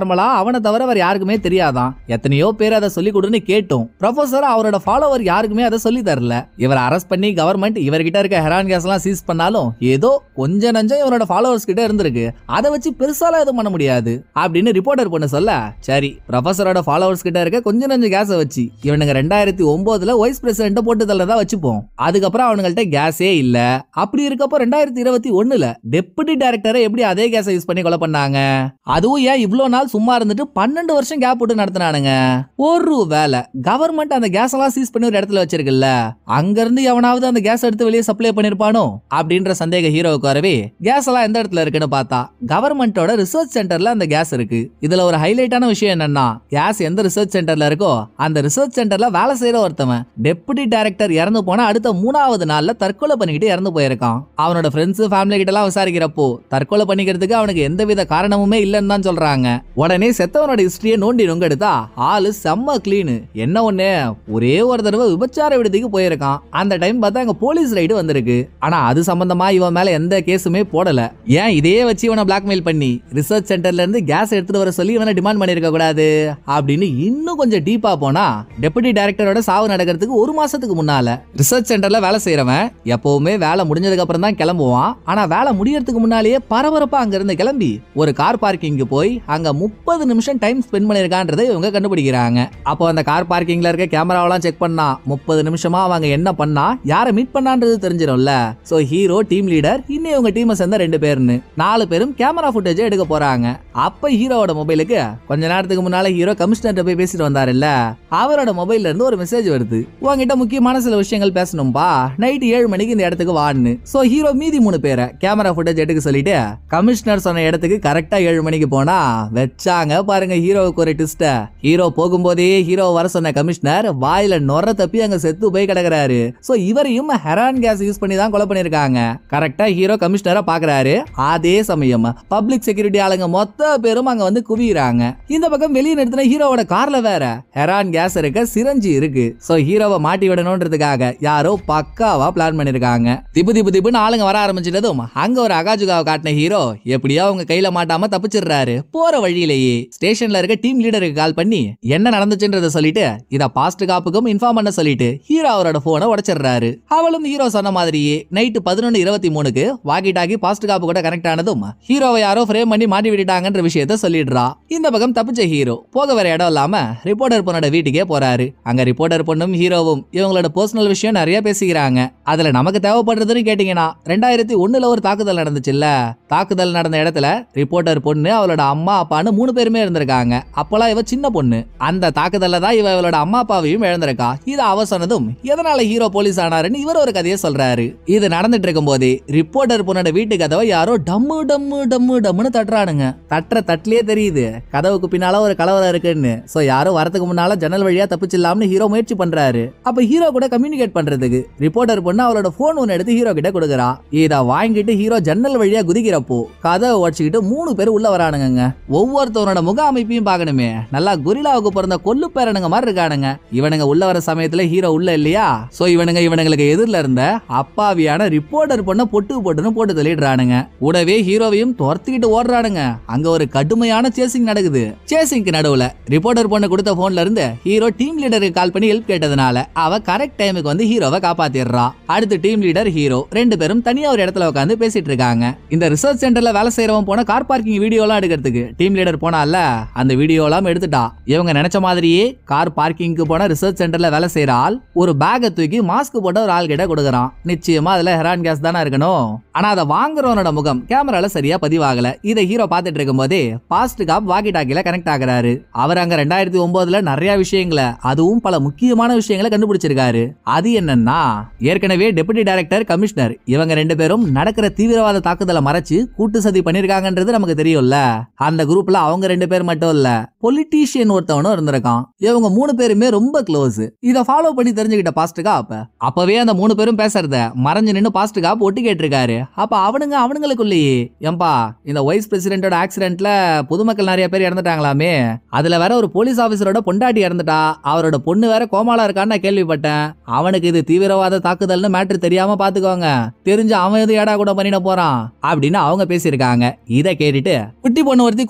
நார்மலா அவனை தவிர வேற யாருக்குமே தெரியாதான் எத்தனையோ பேர் அதை சொல்லி கொடுன்னு கேட்டோம் ப்ரொஃபசர் அவரோட ஃபாலோவர் யாருக்குமே அதை சொல்லி தரல இவர் அரெஸ்ட் பண்ணி கவர்மெண்ட் இவர்கிட்ட இருக்க ஹெரான் கேஸ் எல்லாம் சீஸ் பண்ணாலும் ஏதோ கொஞ்ச நஞ்சம் இவரோட ஃபாலோவர்ஸ் கிட்ட இருந்திருக்கு அதை வச்சு பெருசாலாம் எதுவும் பண்ண முடியாது அப்படின்னு ரிப்போர்ட்டர் பண்ண சொல்ல சரி ப்ரொஃபசரோட ஃபாலோவர்ஸ் கிட்ட இருக்க கொஞ்ச நஞ்ச கேஸை வச்சு இவனுங்க ரெண்டாயிரத்தி ஒன்பதுல வைஸ் பிரசிடென்ட் போட்டு தள்ளதா வச்சுப்போம் அதுக்கப்புறம் அவனுங்கள்ட்ட கேஸே இல்ல அப்படி இருக்கப்போ ரெண்டாயிரத்தி இருபத்தி ஒண்ணுல டெப்யூட்டி டைரக்டரை எப்படி அதே கேஸை யூஸ் பண்ணி கொலை பண்ணாங்க அதுவும் ஏன் இவ்ளோ நாள் சும்மா இருந்துட்டு பன்னெண்டு வருஷம் கேப் விட்டு நடத்தினானுங்க ஒரு வேலை கவர்மெண்ட் அந்த கேஸ் எல்லாம் சீஸ் பண்ணி ஒரு இடத்துல வச்சிருக்குல்ல அங்க இருந்து எவனாவது அந்த கேஸ் எடுத்து வெளியே சப்ளை பண்ணிருப்பானோ அப்படின்ற சந்தேக ஹீரோவுக்கு வரவே கேஸ் எல்லாம் எந்த இடத்துல இருக்குன்னு பார்த்தா கவர்மெண்டோட ரிசர்ச் சென்டர்ல அந்த கேஸ் இருக்கு இதுல ஒரு ஹைலைட்டான விஷயம் என்னன்னா கேஸ் எந்த ரிசர்ச் சென்டர்ல இருக்கோ அந்த ரிசர்ச் சென்டர்ல வேலை செய்யற ஒருத்தவன் டெப்யூட்டி டைரக்டர் இறந்து போன அடுத்த மூணாவது நாள்ல தற்கொலை பண்ணிக்கிட்டு இறந்து போயிருக்கான் அவனோட ஃப்ரெண்ட்ஸ் ஃபேமிலி கிட்ட எல்லாம் விசாரிக்கிறப்போ தற்கொலை பண்ணிக்கிறதுக்கு அவனுக்கு எந்தவித காரணமுமே இல்லைன்னு தான் சொல்றாங்க உடனே செத்தவனோட ஹிஸ்டரியை நோண்டி நொங்க எடுத்தா ஆளு செம்ம கிளீனு என்ன ஒண்ணு ஒரே ஒரு தடவை விபச்சார விடுதிக்கு போயிருக்கான் அந்த டைம் பார்த்தா அங்க போலீஸ் ரைடு வந்திருக்கு ஆனா அது சம்பந்தமா இவன் மேல எந்த கேஸுமே போடல ஏன் இதே வச்சு இவனை பிளாக்மெயில் பண்ணி ரிசர்ச் சென்டர்ல இருந்து கேஸ் எடுத்துட்டு வர சொல்லி இவனை டிமாண்ட் பண்ணிருக்க கூடாது அப்படின்னு இன்னும் கொஞ்சம் டீப்பா போனா டெபுட்டி டைரக்டரோட சாவு நடக்கிறதுக்கு ஒரு மாசத்துக்கு முன்னால ரிசர்ச் சென்டர்ல வேலை செய்யறவன் எப்பவுமே வேலை முடிஞ்சதுக்கு அப்புறம் தான் கிளம்புவான் ஆனா வேலை முடியறதுக்கு முன்னாலேயே பரபரப்பா அங்க இருந்து கிளம்பி ஒரு கார் பார்க்கிங்க்கு போய் அங்க முப்பது நிமிஷம் டைம் ஸ்பெண்ட் பண்ணிருக்கான்றதை இவங்க கண்டுபிடிக்கிறாங்க அப்போ அந்த கார் பார்க்கிங்ல இருக்க கேமராவெல்லாம் செக் பண்ணா முப்பது நிமிஷமா அவங்க என்ன பண்ணா யாரை மீட் பண்ணான்றது தெரிஞ்சிடும்ல சோ ஹீரோ டீம் லீடர் இன்னும் இவங்க டீமை சேர்ந்த ரெண்டு பேர்னு நாலு பேரும் கேமரா ஃபுட்டேஜ் எடுக்க போறாங்க அப்ப ஹீரோவோட மொபைலுக்கு கொஞ்ச நேரத்துக்கு முன்னால ஹீரோ கமிஷனர் போய் பேசிட்டு வந்தாருல்ல அவரோட மொபைல்ல இருந்து ஒரு மெசேஜ் வருது உங்ககிட்ட முக்கியமான சில விஷயங்கள் பேசணும்பா நைட் ஏழு மணிக்கு இந்த இடத்துக்கு வான்னு சோ ஹீரோ மீதி மூணு பேரை கேமரா ஃபுட்டேஜ் எடுக்க சொல்லிட்டு கமிஷனர் சொன்ன இடத்துக்கு கரெக்டா ஏழு மணிக்கு போனா வச்சாங்க பாருங்க ஹீரோவுக்கு ஒரு ட்விஸ்ட ஹீரோ போகும்போதே ஹீரோ வர சொன்ன கமிஷனர் வாயில நொற தப்பி அங்க செத்து போய் கிடக்குறாரு சோ இவரையும் ஹெரான் கேஸ் யூஸ் பண்ணி தான் கொலை பண்ணிருக்காங்க கரெக்டா ஹீரோ கமிஷனரை பாக்குறாரு அதே சமயம் பப்ளிக் செக்யூரிட்டி ஆளுங்க மொத்த பேரும் அங்க வந்து குவியுறாங்க இந்த பக்கம் வெளியே நிறுத்தின ஹீரோவோட கார்ல வேற ஹெரான் கேஸ் இருக்க சிரஞ்சி இருக்கு சோ ஹீரோவை மாட்டி விடணும்ன்றதுக்காக யாரோ பக்காவா பிளான் பண்ணிருக்காங்க திப்பு திப்பு திப்புன்னு ஆளுங்க வர ஆரம்பிச்சிட்டதும் அங்க ஒரு அகாஜுகாவை காட்டின ஹீரோ எப்படியோ அவங்க கையில மாட்டாம தப்பிச்சிடுறாரு போற வழியிலேயே ஸ்டேஷன்ல இருக்க டீம் லீடருக்கு கால் பண்ணி என்ன நடந்துச்சுன்றத சொல்லிட்டு இத பாஸ்ட் காப்புக்கும் இன்ஃபார்ம் பண்ண சொல்லிட்டு ஹீரோ அவரோட போனை உடைச்சிடுறாரு அவளும் ஹீரோ சொன்ன மாதிரியே நைட்டு பதினொன்னு இருபத்தி மூணுக்கு வாக்கி டாக்கி பாஸ்ட் காப்பு கூட கனெக்ட் ஆனதும் ஹீரோவை யாரோ ஃப்ரேம் பண்ணி மாட்டி விட்டுட்டாங்கன்ற விஷயத்த சொல்லிடுறா இந்த பக்கம் தப்பிச்ச ஹீரோ போக வேற இடம் இல்லாம ரிப்போர்ட்டர் பொண்ணோட வீட்டுக்கே போறாரு அங்க ரிப்போர்ட்டர் பொண்ணும் ஹீரோவும் இவங்களோட பர்சனல் விஷயம் நிறைய பேசிக்கிறாங்க அதுல நமக்கு தேவைப்படுறதுன்னு கேட்டீங்கன்னா ரெண்டாயிரத்தி ஒண்ணுல ஒரு தாக்குதல் நடந்துச்சுல்ல தாக்குதல் நடந்த இடத்துல ரிப்போர்ட்டர் பொண்ணு அவளோட அம்மா அப்பான்னு மூணு பேருமே இருந்திருக்காங்க அப்போலாம் இவ சின்ன பொண்ணு அந்த தாக்குதல்ல தான் இவ இவளோட அம்மா அப்பாவையும் இழந்திருக்கா இது அவ சொன்னதும் எதனால ஹீரோ போலீஸ் ஆனாருன்னு இவர் ஒரு கதையை சொல்றாரு இது நடந்துட்டு இருக்கும் போதே ரிப்போர்ட்டர் பொண்ணோட வீட்டு கதவை யாரோ டம்மு டம்மு டம்மு டம்முன்னு தட்டுறானுங்க தட்டுற தட்டிலே தெரியுது கதவுக்கு பின்னால ஒரு கலவரம் இருக்குன்னு சோ யாரும் வரதுக்கு முன்னால ஜன்னல் வழியா தப்பிச்சிடலாம்னு ஹீரோ முயற்சி பண்றாரு அப்ப ஹீரோ கூட கம்யூனிகேட் பண்றதுக்கு ரிப்போர்ட்டர் பொண்ணு அவளோட போன் ஒன்னு எடுத்து ஹீரோ கிட்ட கொடுக்குறா இத வாங்கிட்டு ஹீரோ ஜன்னல் வழியா குதிக்கிறப்போ கதவை உடச்சிக்கிட்டு மூணு பேர் உள்ள வரானுங்க ஒவ்வொருத்தவனோட முக அமைப்பையும் பார்க்கணுமே நல்லா குரிலாவுக்கு பிறந்த கொல்லு பேரனுங்க மாதிரி இருக்கானுங்க இவனுங்க உள்ள வர சமயத்துல ஹீரோ உள்ள இல்லையா சோ இவனுங்க இவனுங்களுக்கு எதிரில இருந்த அப்பாவியான ரிப்போர்ட்டர் பொண்ண பொட்டு பொட்டுன்னு போட்டு தள்ளிடுறானுங்க கூடவே ஹீரோவையும் துரத்திக்கிட்டு ஓடுறானுங்க அங்க ஒரு கடுமையான சேசிங் நடக்குது சேசிங்க்கு நடுவுல ரிப்போர்ட்டர் பொண்ணு கொடுத்த போன்ல இருந்து ஹீரோ டீம் லீடருக்கு கால் பண்ணி ஹெல்ப் கேட்டதுனால அவ கரெக்ட் டைமுக்கு வந்து ஹீரோவை காப்பாத்திடுறா அடுத்து டீம் லீடர் ஹீரோ ரெண்டு பேரும் தனியா ஒரு இடத்துல உட்காந்து பேசிட்டு இருக்காங்க இந்த ரிசர்ச் சென்டர்ல வேலை செய்யறவன் போன கார் பார்க்கிங் வீடியோ எல்லாம் எடுக்கிறதுக்கு டீம் லீடர் போனால அந்த வீடியோ எல்லாம் எடுத்துட்டா இவங்க நினைச்ச மாதிரியே கார் பார்க்கிங்க்கு போன ரிசர்ச் சென்டர்ல வேலை செய்யற ஆள் ஒரு பேக்கை தூக்கி மாஸ்க் போட்ட ஒரு ஆள் கிட்ட கொடுக்கறான் நிச்சயமா அதுல ஹெரான் கேஸ் தானே இருக்கணும் ஆனா அதை வாங்குறவனோட முகம் கேமரால சரியா பதிவாகல இதை ஹீரோ பார்த்துட்டு இருக்கும் போதே பாஸ்ட் காப் வாக்கி டாக்கில கனெக்ட் ஆகுறாரு அவர் அங்க ரெண்டாயிரத்தி ஒன்பதுல நிறைய விஷயங்களை அதுவும் பல முக்கியமான விஷயங்களை கண்டுபிடிச்சிருக்காரு அது என்னன்னா ஏற்கனவே டெபுட்டி டைரக்டர் கமிஷனர் இவங்க ரெண்டு பேரும் நடக்கிற தீவிரவாத தாக்குதலை மறைச்சு கூட்டு சதி பண்ணிருக்காங்கன்றது நமக்கு தெரியும்ல அந்த குரூப்ல அவங்க ரெண்டு பேர் மட்டும் இல்ல பொலிட்டீஷியன் ஒருத்தவனும் இருந்திருக்கான் இவங்க மூணு பேருமே ரொம்ப க்ளோஸ் இத ஃபாலோ பண்ணி தெரிஞ்சுக்கிட்ட பாஸ்டுகா அப்ப அப்பவே அந்த மூணு பேரும் பேசுறத மறைஞ்சு நின்னு பாஸ்டுகா ஒட்டு கேட்டிருக்காரு அப்ப அவனுங்க அவனுங்களுக்குள்ளேயே ஏம்பா இந்த வைஸ் பிரசிடென்டோட ஆக்சிடென்ட்ல பொதுமக்கள் நிறைய பேர் இறந்துட்டாங்களாமே அதுல வேற ஒரு போலீஸ் ஆபீசரோட பொண்டாட்டி இறந்துட்டா அவரோட பொண்ணு வேற கோமாளா இருக்கான்னு நான் கேள்விப்பட்டேன் அவனுக்கு இது தீவிரவாத தாக்குதல்னு மேட்ரு தெரியாம பாத்துக்கோங்க தெரிஞ்சு அவன் எது ஏடா கூட பண்ணிட போறான் அப்படின்னு அவங்க பேசியிருக்காங்க இதை கேட்டுட்டு குட்டி பொண்ணு ஒருத்தி கோமால இருக்கா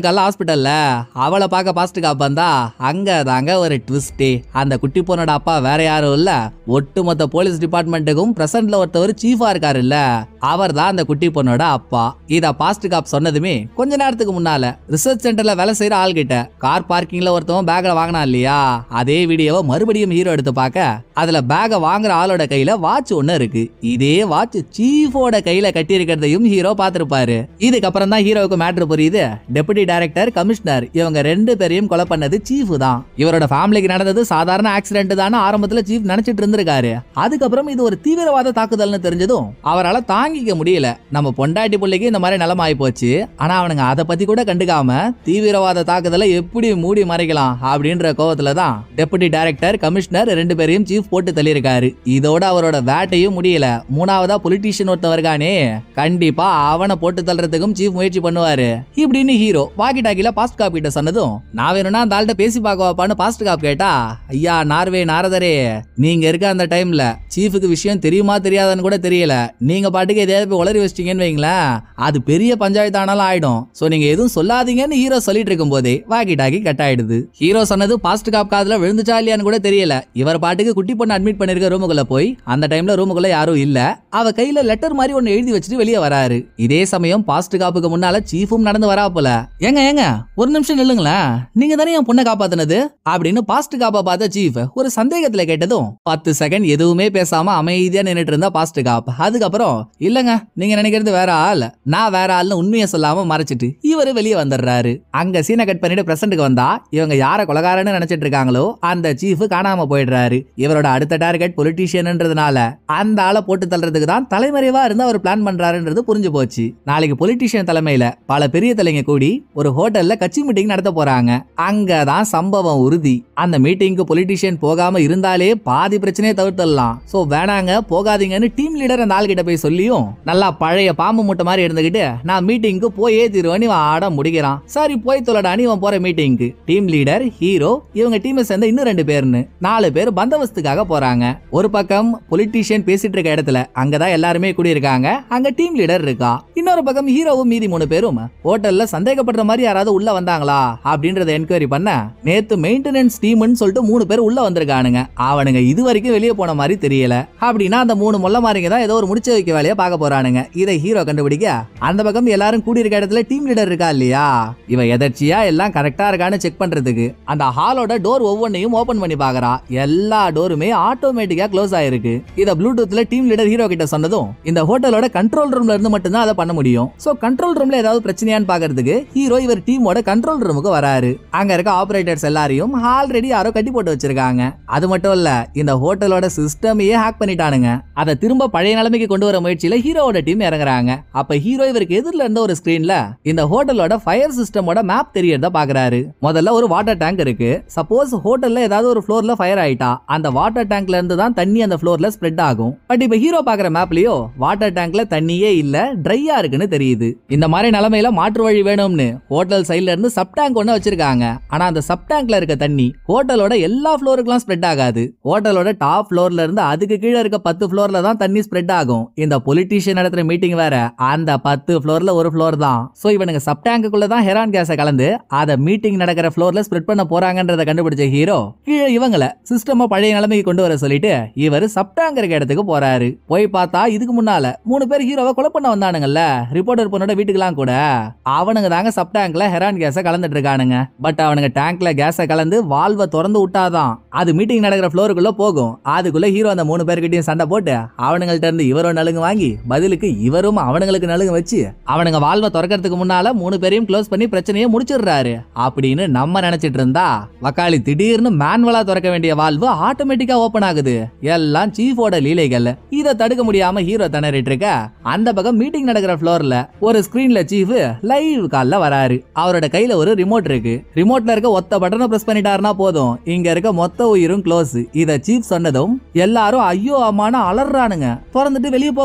இருக்கால ஹாஸ்பிட்டல்ல அவளை பார்க்க பாஸ்ட் காப் வந்தா அங்க தாங்க ஒரு ட்விஸ்டே அந்த குட்டி பொண்ணோட அப்பா வேற யாரும் இல்ல ஒட்டுமொத்த போலீஸ் டிபார்ட்மெண்ட்டுக்கும் பிரசன்ட்ல ஒருத்தவர் சீஃபா இருக்காரு இல்ல அவர் தான் அந்த குட்டி பொண்ணோட அப்பா இத பாஸ்ட் காப் சொன்னதுமே கொஞ்ச நேரத்துக்கு முன்னால ரிசர்ச் சென்டர்ல வேலை செய்யற ஆள் கிட்ட கார் பார்க்கிங்ல ஒருத்தவன் பேக்ல வாங்கினா இல்லையா அதே வீடியோவை மறுபடியும் ஹீரோ எடுத்து பார்க்க அதுல பேக வாங்குற ஆளோட கையில வாட்ச் ஒண்ணு இருக்கு இதே வாட்ச் சீஃபோட கையில கட்டி இருக்கிறதையும் ஹீரோ பார்த்திருப்பாரு இதுக்கப்புறம் தான் ஹீரோவுக்கு மேட்ரு புரியுது டெபுட்டி டைரக்டர் கமிஷனர் இவங்க ரெண்டு பேரையும் கொலை பண்ணது சீஃப் தான் இவரோட ஃபேமிலிக்கு நடந்தது சாதாரண ஆக்சிடென்ட் தான் ஆரம்பத்துல சீஃப் நினைச்சிட்டு இருந்திருக்காரு அதுக்கப்புறம் இது ஒரு தீவிரவாத தாக்குதல்னு தெரிஞ்சதும் அவரால தாங்கிக்க முடியல நம்ம பொண்டாட்டி பிள்ளைக்கு இந்த மாதிரி நிலைமை ஆகி போச்சு ஆனா அவனுங்க அதை பத்தி கூட கண்டுக்காம தீவிரவாத தாக்குதலை எப்படி மூடி மறைக்கலாம் அப்படின்ற கோவத்துல தான் டெபுட்டி டைரக்டர் கமிஷனர் ரெண்டு பேரையும் சீஃப் போட்டு தள்ளியிருக்காரு இதோட அவரோட வேட்டையும் முடியல மூணாவதா பொலிட்டீஷியன் ஒருத்தன் இருக்கானே கண்டிப்பா அவனை போட்டு தள்ளுறதுக்கும் சீஃப் முயற்சி பண்ணுவாரு இப்படின்னு ஹீரோ வாக்கி டாக்கில பாஸ்ட் காப் கிட்ட சொன்னதும் நான் வேணும்னா அந்த ஆள்கிட்ட பேசி பார்க்கவாப்பான்னு பாஸ்ட் காப் கேட்டா ஐயா நார்வே நாரதரே நீங்க இருக்க அந்த டைம்ல சீஃபுக்கு விஷயம் தெரியுமா தெரியாதான்னு கூட தெரியல நீங்க பாட்டுக்கு எதையாவது போய் உளறி வச்சிட்டீங்கன்னு வைங்களேன் அது பெரிய பஞ்சாயத்து ஆனாலும் ஆயிடும் சோ நீங்க எதுவும் சொல்லாதீங்கன்னு ஹீரோ சொல்லிட்டு இருக்கும் போதே வாக்கி டாக்கி கட் ஆயிடுது ஹீரோ சொன்னது பாஸ்ட் காப் காதுல விழுந்துச்சா இல்லையான்னு கூட தெரியல இவர் பாட்டுக்கு குட்டி பொண்ணு அட்மிட் பண்ணிருக்க ரூமுக்குள்ள போய் அந்த டைம்ல ரூமுக்குள்ள யாரும் இல்ல அவ கையில லெட்டர் மாதிரி ஒன்னு எழுதி வச்சுட்டு வெளியே வராரு இதே சமயம் பாஸ்ட் காப்புக்கு முன்னால சீஃபும் நடந்து வரா போல ஏங்க ஏங்க ஒரு நிமிஷம் நில்லுங்களேன் நீங்க தானே என் பொண்ணை காப்பாத்துனது அப்படின்னு பாஸ்ட் காப்பா பார்த்த சீஃப் ஒரு சந்தேகத்துல கேட்டதும் பத்து செகண்ட் எதுவுமே பேசாம அமைதியா நின்னுட்டு இருந்தா பாஸ்ட் காப் அதுக்கப்புறம் இல்லங்க நீங்க நினைக்கிறது வேற ஆள் நான் வேற ஆள்னு உண்மையை சொல்லாம மறைச்சிட்டு இவரு வெளியே வந்துடுறாரு அங்க சீனை கட் பண்ணிட்டு பிரசன்ட்டுக்கு வந்தா இவங்க யார கொலகாரன்னு நினைச்சிட்டு இருக்காங்களோ அந்த சீஃப் காணாம போயிடுறாரு இவரோட அடுத்த டார்கெட் பொலிட்டீஷியன்ன்றதுனால அந்த ஆளை போட்டு தள்ளுறதுக்கு தான் தலைமறைவா இருந்து அவர் பிளான் பண்றாருன்றது புரிஞ்சு போச்சு நாளைக்கு பொலிட்டீஷியன் தலைமையில பல பெரிய தலைங்க கூடி ஒரு ஹோட்டல்ல கட்சி மீட்டிங் நடத்த போறாங்க அங்கதான் சம்பவம் உறுதி அந்த மீட்டிங்க்கு பொலிட்டீஷியன் போகாம இருந்தாலே பாதி பிரச்சனையை தவிர்த்தலாம் சோ வேணாங்க போகாதீங்கன்னு டீம் லீடர் அந்த ஆள்கிட்ட போய் சொல்லியும் நல்லா பழைய பாம்பு மூட்டை மாதிரி இருந்துகிட்டு நான் மீட்டிங்க்கு போயே தீருவேன் இவன் ஆட முடிக்கிறான் சரி போய் தொலைடான்னு இவன் போற மீட்டிங்க்கு டீம் லீடர் ஹீரோ இவங்க டீமை சேர்ந்த இன்னும் ரெண்டு பேர்னு நாலு பேர் பந்தோபஸ்துக்காக போறாங்க ஒரு பக்கம் பொலிட்டீஷியன் பேசிட்டு இருக்க இடத்துல அங்கதான் எல்லாருமே கூடியிருக்காங்க அங்க டீம் லீடர் இருக்கா இன்னொரு பக்கம் ஹீரோவும் மீதி மூணு பேரும் ஹோட்டல்ல சந்தேகப்படுற மாதிரி யாராவது உள்ள வந்தாங்களா அப்படின்றத என்கொயரி பண்ண நேத்து மெயின்டெனன்ஸ் டீம்னு சொல்லிட்டு மூணு பேர் உள்ள வந்திருக்கானுங்க அவனுங்க இது வரைக்கும் வெளியே போன மாதிரி தெரியல அப்படின்னா அந்த மூணு மொல்ல மாறிங்க தான் ஏதோ ஒரு முடிச்ச வைக்க வேலையை பார்க்க போறானுங்க இதை ஹீரோ கண்டுபிடிக்க அந்த பக்கம் எல்லாரும் கூடியிருக்க இடத்துல டீம் லீடர் இருக்கா இல்லையா இவன் எதர்ச்சியா எல்லாம் கரெக்டா இருக்கான்னு செக் பண்றதுக்கு அந்த ஹாலோட டோர் ஒவ்வொன்றையும் ஓபன் பண்ணி பாக்குறா எல்லா டோருமே ஆட்டோமேட்டிக்கா க்ளோஸ் ஆயிருக்கு இத ப்ளூடூத்ல டீம் லீடர் ஹீரோ கிட்ட சொன்னதும் இந்த ஹோட்டலோட கண்ட்ரோல் ரூம்ல இருந்து மட்டும்தான் அதை பண்ண முடியும் சோ கண்ட்ரோல் ரூம்ல ஏதாவது பிரச்சனையான்னு பாக்குறதுக்கு ஹீரோ இவர் டீமோட கண்ட்ரோல் ரூமுக்கு வராரு அங்க இருக்க ஆபரேட்டர்ஸ் எல்லாரையும் ஆல்ரெடி யாரோ கட்டி போட்டு வச்சிருக்காங்க அது மட்டும் இல்ல இந்த ஹோட்டலோட சிஸ்டமையே ஹேக் பண்ணிட்டானுங்க அதை திரும்ப பழைய நிலைமைக்கு கொண்டு வர முயற்சியில ஹீரோவோட டீம் இறங்குறாங்க அப்ப ஹீரோ இவருக்கு எதிரில இருந்த ஒரு ஸ்கிரீன்ல இந்த ஹோட்டலோட ஃபயர் சிஸ்டமோட மேப் தெரியறத பாக்குறாரு முதல்ல ஒரு வாட்டர் டேங்க் இருக்கு சப்போஸ் ஹோட்டல்ல ஏதாவது ஒரு ஃப்ளோர்ல ஃபயர் ஆயிட்டா அந்த வாட்டர் டேங்க்ல இருந்து தான் தண்ணி அந்த ஃப்ளோர்ல ஸ்ப்ரெட் ஆகும் பட் இப்ப ஹீரோ பாக்குற மேப்லயோ வாட்டர் டேங்க்ல தண்ணியே இல்ல ட்ரையா இருக்குன்னு தெரியுது இந்த மாதிரி நிலைமையில மாற்று வழி வேணும்னு ஹோட்டல் சைடுல இருந்து சப் டேங்க் ஒண்ணு வச்சிருக்காங்க ஆனா அந்த சப் டேங்க்ல இருக்க தண்ணி ஹோட்டலோட எல்லா ஃப்ளோருக்குலாம் ஸ்ப்ரெட் ஆகாது ஹோட்டலோட டாப் ஃப்ளோர்ல இருந்து அதுக்கு கீழே இருக்க பத்து ஃப்ளோர்ல தான் தண்ணி ஸ்ப்ரெட் ஆகும் இந்த பொலிட்டீஷியன் நடத்துற மீட்டிங் வேற அந்த பத்து ஃப்ளோர்ல ஒரு ஃப்ளோர் தான் சோ இவனுங்க சப் டேங்குக்குள்ள தான் ஹெரான் கேஸை கலந்து அத மீட்டிங் நடக்கிற ஃப்ளோர்ல ஸ்ப்ரெட் பண்ண போறாங்கன்றத கண்டுபிடிச்ச ஹீரோ கீழே இவங்கள சிஸ்டம பழைய நிலைமைக்கு கொண்டு வர சொல்லிட்டு இவர் சப் டேங்க் இருக்க இடத்துக்கு போறாரு போய் பார்த்தா இதுக்கு முன்னால மூணு பேர் ஹீரோவை கொலை பண்ண வந்தானுங்கல்ல ரிப்போர்ட்டர் பொண்ணோட வீட்டுக்கெல்லாம் கூட அவனுங்க தாங்க சப் டேங்க்ல ஹெரான் கேஸை கலந்துட்டு இருக்கானுங்க பட் அவனுங்க டேங்க்ல கேஸை கலந்து வால்வை திறந்து விட்டாதான் அது மீட்டிங் நடக்கிற ஃப்ளோருக்குள்ள போகும் அதுக்குள்ள ஹீரோ அந்த மூணு பேர்கிட்டயும் சண்டை போட்டு அவனுங்கள்ட்ட இருந்து இவரும் நலுங்கு வாங்கி பதிலுக்கு இவரும் அவனுங்களுக்கு நலுங்கு வச்சு அவனுங்க வாழ்வை திறக்கிறதுக்கு முன்னால மூணு பேரையும் க்ளோஸ் பண்ணி பிரச்சனையை முடிச்சிடுறாரு அப்படின்னு நம்ம நினைச்சிட்டு இருந்தா வக்காளி திடீர்னு மேனுவலா திறக்க வேண்டிய வால்வு ஆட்டோமேட்டிக்கா ஓபன் ஆகுது எல்லாம் சீஃபோட லீலைகள் இதை தடுக்க முடியாம ஹீரோ திணறிட்டு இருக்க அந்த பக்கம் மீட்டிங் நடக்கிற ஃப்ளோர்ல ஒரு ஸ்கிரீன்ல சீஃப் லைவ் கால்ல வராரு அவரோட கையில ஒரு ரிமோட் இருக்கு ரிமோட்ல இருக்க ஒத்த பட்டனை பிரஸ் பண்ணிட்டாருன்னா போதும் இங்க இருக்க மொத்த உயிரும் க்ளோஸ் இத சீஃப் சொன்னதும் எல்லாரும் ஐயோ அம்மான்னு அலறானுங்க திறந்துட்டு வெளியே போகவும் முடியல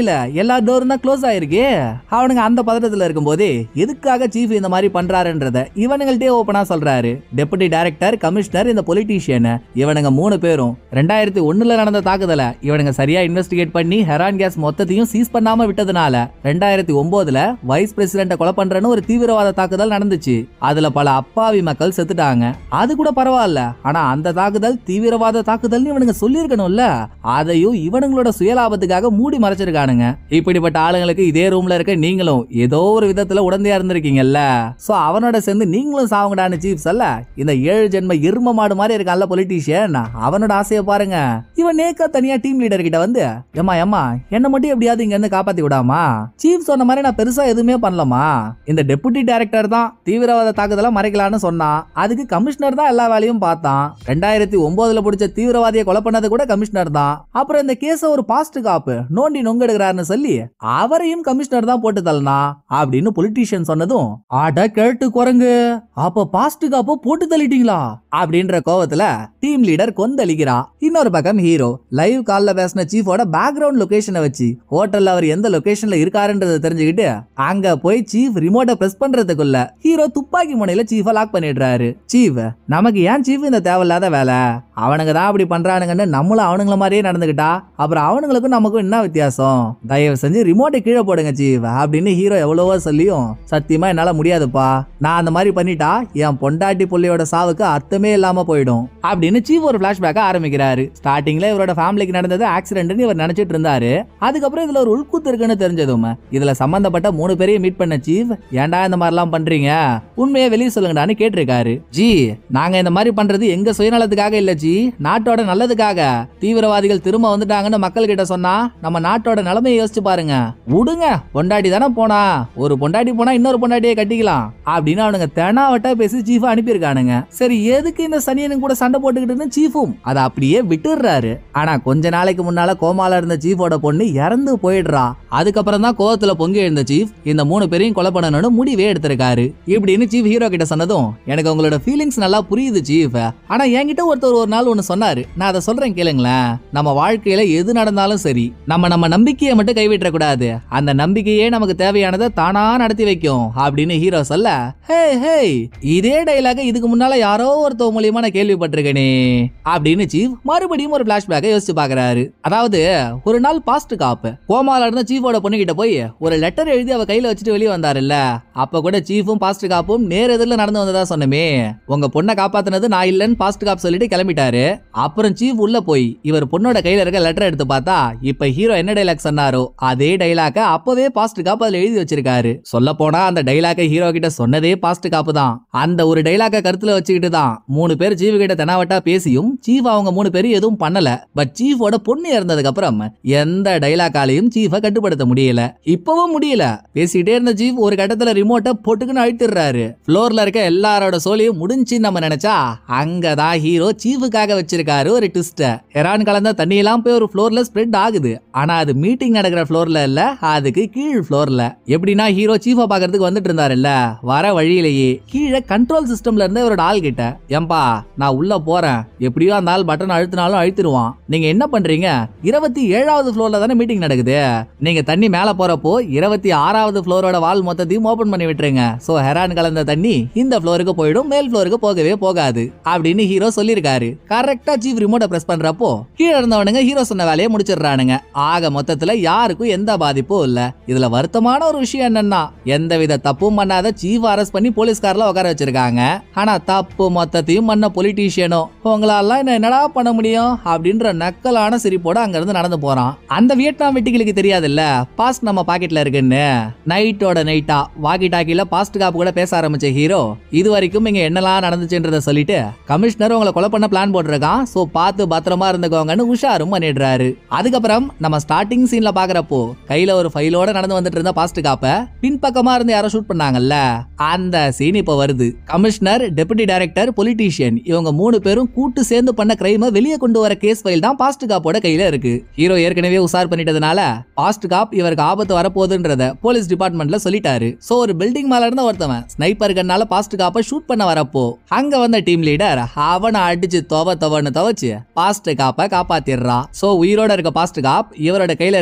தெரியல எல்லா டோரும் தான் க்ளோஸ் ஆயிருக்கு அவனுங்க அந்த பதட்டத்துல இருக்கும்போது எதுக்காக சீஃப் இந்த மாதிரி பண்றாருன்றத இவனுங்கள்ட்டே ஓப்பனா சொல்றாரு டெபுட்டி டைரக்டர் கமிஷனர் இந்த பொலிட்டீஷியன் இவனுங்க மூணு பேரும் ரெண்டாயிரத்தி ஒண்ணுல நடந்த தாக்குதல இவனுங்க சரியா இன்வெஸ்டிகேட் பண்ணி ஹெரான் கேஸ் மொத்தத்தையும் சீஸ் பண்ணாம விட்டதுனால ரெண்டாயிரத்தி ஒன்பதுல வைஸ் பிரசிடென்ட கொலை பண்றன்னு ஒரு தீவிரவாத தாக்குதல் நடந்துச்சு அதுல பல அப்பாவி மக்கள் செத்துட்டாங்க அது கூட பரவாயில்ல ஆனா அந்த தாக்குதல் தீவிரவாத தாக்குதல்னு இவனுங்க சொல்லியிருக்கணும்ல அதையும் இவனுங்களோட சுயலாபத்துக்காக மூடி மறைச்சிருக்கானுங்க இப்படிப்பட்ட ஆளுங்களுக்கு இதே ரூம்ல இருக்க நீங்களும் ஏதோ ஒரு விதத்துல உடந்தையா இருந்திருக்கீங்கல்ல சோ அவனோட சேர்ந்து நீங்களும் சாவுங்கடான்னு சீப்ஸ் அல்ல இந்த ஏழு ஜென்ம எரும மாடு மாதிரி இருக்கான்ல பொலிட்டீஷியன் அவனோட ஆசையை பாருங்க இவன் நேக்கா தனியா டீம் லீடர் கிட்ட வந்து ஏமா ஏமா என்ன மட்டும் எப்படியாவது இங்க இருந்து காப்பாத்தி விடாமா சீஃப் சொன்ன மாதிரி நான் பெருசா எதுவுமே பண்ணலமா இந்த டெபுட்டி டைரக்டர் தான் தீவிரவாத தாக்குதலை மறைக்கலான்னு சொன்னான் அதுக்கு கமிஷனர் தான் எல்லா வேலையும் பார்த்தான் ரெண்டாயிரத்தி ஒன்பதுல பிடிச்ச தீவிரவாதியை கொலை பண்ணது கூட கமிஷனர் தான் அப்புறம் இந்த கேஸ ஒரு பாஸ்ட் காப்பு நோண்டி நொங்கெடுக்கிறாருன்னு சொல்லி அவரையும் கமிஷனர் தான் போட்டு தள்ளனா அப்படின்னு பொலிட்டீஷியன் சொன்னதும் ஆட கேட்டு குரங்கு அப்ப பாஸ்ட் காப்போ போட்டு தள்ளிட்டீங்களா அப்படின்ற கோவத்துல டீம் லீடர் கொந்தளிக்கிறா இன்னொரு பக்கம் ஹீரோ லைவ் கால்ல பேசின சீஃபோட பேக்ரவுண்ட் லொகேஷனை வச்சு ஹோட்டல்ல அவர் எந்த லொகேஷன்ல இருக்காருன்றதை தெரிஞ்சுக்கிட்டு அங்க போய் சீஃப் ரிமோட்டை பிரஸ் பண்றதுக்குள்ள ஹீரோ துப்பாக்கி முனையில சீஃபை லாக் பண்ணிடுறாரு சீஃப் நமக்கு ஏன் சீஃப் இந்த தேவையில்லாத வேலை அவனுங்க தான் அப்படி பண்றானுங்கன்னு நம்மளும் அவனுங்கள மாதிரியே நடந்துக்கிட்டா அப்புறம் அவனுங்களுக்கும் நமக்கும் என்ன வித்தியாசம் தயவு செஞ்சு ரிமோட்டை கீழே போடுங்க சீஃப் அப்படின்னு ஹீரோ எவ்வளவோ சொல்லியும் சத்தியமா என்னால முடியாதுப்பா நான் அந்த மாதிரி பண்ணிட்டா என் பொண்டாட்டி புள்ளையோட சாவுக்கு அர்த்தமே இல்லாம போயிடும் அப்படின்னு சீஃப் ஒரு பிளாஷ்பேக்க ஆரம்பிக்கிறாரு ஸ்டார்டிங்ல இவரோட ஃபேமிலிக்கு நடந்தது ஆக்சிடென்ட்னு இவர் நினைச்சிட்டு இருந்தாரு அதுக்கப்புறம் இதுல ஒரு உள்குத்து இருக்குன்னு தெரிஞ்சதும் இதுல சம்பந்தப்பட்ட மூணு பேரையும் மீட் பண்ண சீஃப் ஏன்டா இந்த மாதிரிலாம் பண்றீங்க உண்மையை வெளியே சொல்லுங்கடான்னு கேட்டிருக்காரு ஜி நாங்க இந்த மாதிரி பண்றது எங்க சுயநலத்துக்காக இல்ல ஜி நாட்டோட நல்லதுக்காக தீவிரவாதிகள் திரும்ப வந்துட்டாங்கன்னு மக்கள் கிட்ட சொன்னா நம்ம நாட்டோட நிலைமையை யோசிச்சு பாருங்க விடுங்க பொண்டாட்டி தானே போனா ஒரு பொண்டாட்டி போனா இன்னொரு பொண்டாட்டியை கட்டிக்கலாம் அப்படின்னு அவனுங்க தெனாவட்டா பேசி சீஃபா அனுப்பியிருக்கானுங்க சரி எதுக்கு இந்த சனியனும் கூட சண்டை போட்டுக்கிட்டுன்னு சீஃபும் அதை அப்படியே விட்டுடுறாரு ஆனா கொஞ்ச நாளைக்கு முன்னால கோமால இருந்த சீஃபோட பொண்ணு இறந்து போயிடுறா அதுக்கப்புறம் தான் கோவத்துல பொங்கி எழுந்த சீஃப் இந்த மூணு பேரையும் கொலை பண்ணணும்னு முடிவே எடுத்திருக்காரு இப்படின்னு சீஃப் ஹீரோ கிட்ட சொன்னதும் எனக்கு உங்களோட ஃபீலிங்ஸ் நல்லா புரியுது சீஃப் ஆனா என்கிட்ட ஒருத்தர் ஒரு நாள் ஒன்னு சொன்னாரு நான் அதை சொல்றேன் கேளுங்களேன் நம்ம வாழ்க்கையில எது நடந்தாலும் சரி நம்ம நம்ம நம்பிக்கையை மட்டும் கைவிட்ட கூடாது அந்த நம்பிக்கையே நமக்கு தேவையானதை தானா நடத்தி வைக்கும் அப்படின்னு ஹீரோ சொல்ல ஹே ஹே இதே டைலாக இதுக்கு முன்னால யாரோ ஒருத்தர் மூலியமா நான் கேள்விப்பட்டிருக்கேனே அப்படின்னு சீஃப் மறுபடியும் ஒரு பிளாஷ்பேக்கை யோசிச்சு பாக்குறாரு அதாவது ஒரு நாள் பாஸ்ட் காப்பு கோமால இருந்த சீஃபோட பொண்ணு கிட்ட போய் ஒரு லெட்டர் எழுதி அவ கையில வச்சுட்டு வெளியே வந்தாருல்ல அப்ப கூட சீஃபும் பாஸ்ட் காப்பும் நேர் எதிரில் நடந்து வந்ததா சொன்னமே உங்க பொண்ணை காப்பாத்துனது நான் இல்லைன்னு பாஸ்ட் காப் சொல்லிட்டு கிளம்பிட்டாரு அப்புறம் சீஃப் உள்ள போய் இவர் பொண்ணோட கையில இருக்க லெட்டர் எடுத்து பார்த்தா இப்ப ஹீரோ என்ன டைலாக் சொன்னாரோ அதே டைலாக்க அப்பவே பாஸ்ட் காப் அதுல எழுதி வச்சிருக்காரு சொல்ல போனா அந்த டைலாக்க ஹீரோ கிட்ட சொன்னதே பாஸ்ட் காப்பு தான் அந்த ஒரு டைலாக்க கருத்துல வச்சுக்கிட்டு தான் மூணு பேர் சீஃப் கிட்ட தெனாவட்டா பேசியும் சீஃப் அவங்க மூணு பேரும் எதுவும் பண்ணல பட் சீஃபோட பொண்ணு இறந்ததுக்கு அப்புறம் எந்த டைலாக்காலையும் சீஃபை கட்டுப்படுத்த முடியல இப்பவும் முடியல பேசிட்டே இருந்த சீஃப் ஒரு கட்டத்துல ரிமோட்டை பொட்டுக்குன்னு அழுத்திடுறாரு ஃப்ளோர்ல இருக்க எல்லாரோட சோழியும் முடிஞ்சுன்னு நம்ம நினைச்சா அங்கதான் ஹீரோ சீஃபுக்காக வச்சிருக்காரு ஒரு ட்விஸ்ட ஹெரான் கலந்த தண்ணியெல்லாம் போய் ஒரு ஃப்ளோர்ல ஸ்ப்ரெட் ஆகுது ஆனா அது மீட்டிங் நடக்கிற ஃப்ளோர்ல இல்ல அதுக்கு கீழ் ஃப்ளோர்ல எப்படின்னா ஹீரோ சீஃபை பாக்குறதுக்கு வந்துட்டு இருந்தாருல்ல வர வழியிலேயே கீழே கண்ட்ரோல் சிஸ்டம்ல இருந்த இவரோட ஆள் கிட்ட ஏம்பா நான் உள்ள போறேன் எப்படியோ அந்த ஆள் பட்டன் அழுத்தினாலும் அழுத்திடுவான் நீங்க என்ன பண்றீங்க இருபத்தி ஏழாவது ஃப்ளோர்ல தானே மீட்டிங் நடக்குது நீங்க தண்ணி மேல போறப்போ இருபத்தி ஆறாவது ஃப்ளோரோட வால் மொத்தத்தையும் ஓபன் பண்ணி விட்டுருங்க சோ ஹெரான் கலந்த தண்ணி இந்த ஃப்ளோருக்கு போயிடும் மேல் ஃப்ளோருக்கு போகவே போகாது அப்படின்னு ஹீரோ சொல்லியிருக்காரு கரெக்டா சீஃப் ரிமோட்டை பிரஸ் பண்றப்போ கீழே இருந்தவனுங்க ஹீரோ சொன்ன வேலையை முடிச்சிடுறானுங்க ஆக மொத்தத்துல யாருக்கும் எந்த பாதிப்பும் இல்ல இதுல வருத்தமான ஒரு விஷயம் என்னன்னா எந்தவித தப்பும் பண்ணாத சீஃப் அரெஸ்ட் பண்ணி போலீஸ்கார்ல உட்கார வச்சிருக்காங்க ஆனா தப்பு மொத்தத்தையும் பண்ண பொலிட்டீஷியனோ உங்களால என்ன என்னடா பண்ண முடியும் அப்படின்ற நக்கலான சிரிப்போட அங்க இருந்து நடந்து போறான் அந்த வியட்நாம் வெட்டிகளுக்கு தெரியாதுல்ல பாஸ்ட் நம்ம பாக்கெட்ல இருக்குன்னு நைட்டோட நைட்டா வாக்கி டாக்கில பாஸ்ட் காப்பு கூட பேச ஆரம்பிச்ச ஹீரோ இது வரைக்கும் இங்க என்னெல்லாம் நடந்துச்சுன்றத சொல்லிட்டு கமிஷனர் உங்களை கொலை பண்ண பிளான் போட்டிருக்கான் சோ பார்த்து பத்திரமா இருந்துக்கோங்கன்னு உஷாரும் பண்ணிடுறாரு அதுக்கப்புறம் நம்ம ஸ்டார்டிங் சீன்ல பாக்குறப்போ கையில ஒரு ஃபைலோட நடந்து வந்துட்டு இருந்த பாஸ்ட் காப்ப பின்பக்கமா இருந்து யாரோ ஷூட் பண்ணாங்கல்ல அந்த சீன் இப்ப வருது கமிஷனர் டெபுட்டி டைரக்டர் பொலிட்டீஷியன் இவங்க மூணு பேரும் கூட்டு சேர்ந்து பண்ண கிரைம வெளியே கொண்டு வர கேஸ் ஃபைல் தான் பாஸ்ட் காப்போட கையில இருக்கு ஹீரோ ஏற்கனவே உசார் பண்ணிட்டதுனால பாஸ்ட் காப் இவருக்கு ஆபத்து வரப்போகுதுன்றத போலீஸ் டிபார்ட்மெண்ட்ல சொல்லிட்டாரு சோ ஒரு பில்டிங் மேல இருந்த ஒருத்தவன் ஸ்னைப்பர் கண்ணால பாஸ்ட் காப்பை ஷூட் பண்ண வரப்போ அங்க வந்த டீம் லீடர் அவனை அடிச்சு துவ துவன்னு துவச்சு பாஸ்ட் காப்பை காப்பாத்திடுறா சோ உயிரோட இருக்க பாஸ்ட் காப் இவரோட கையில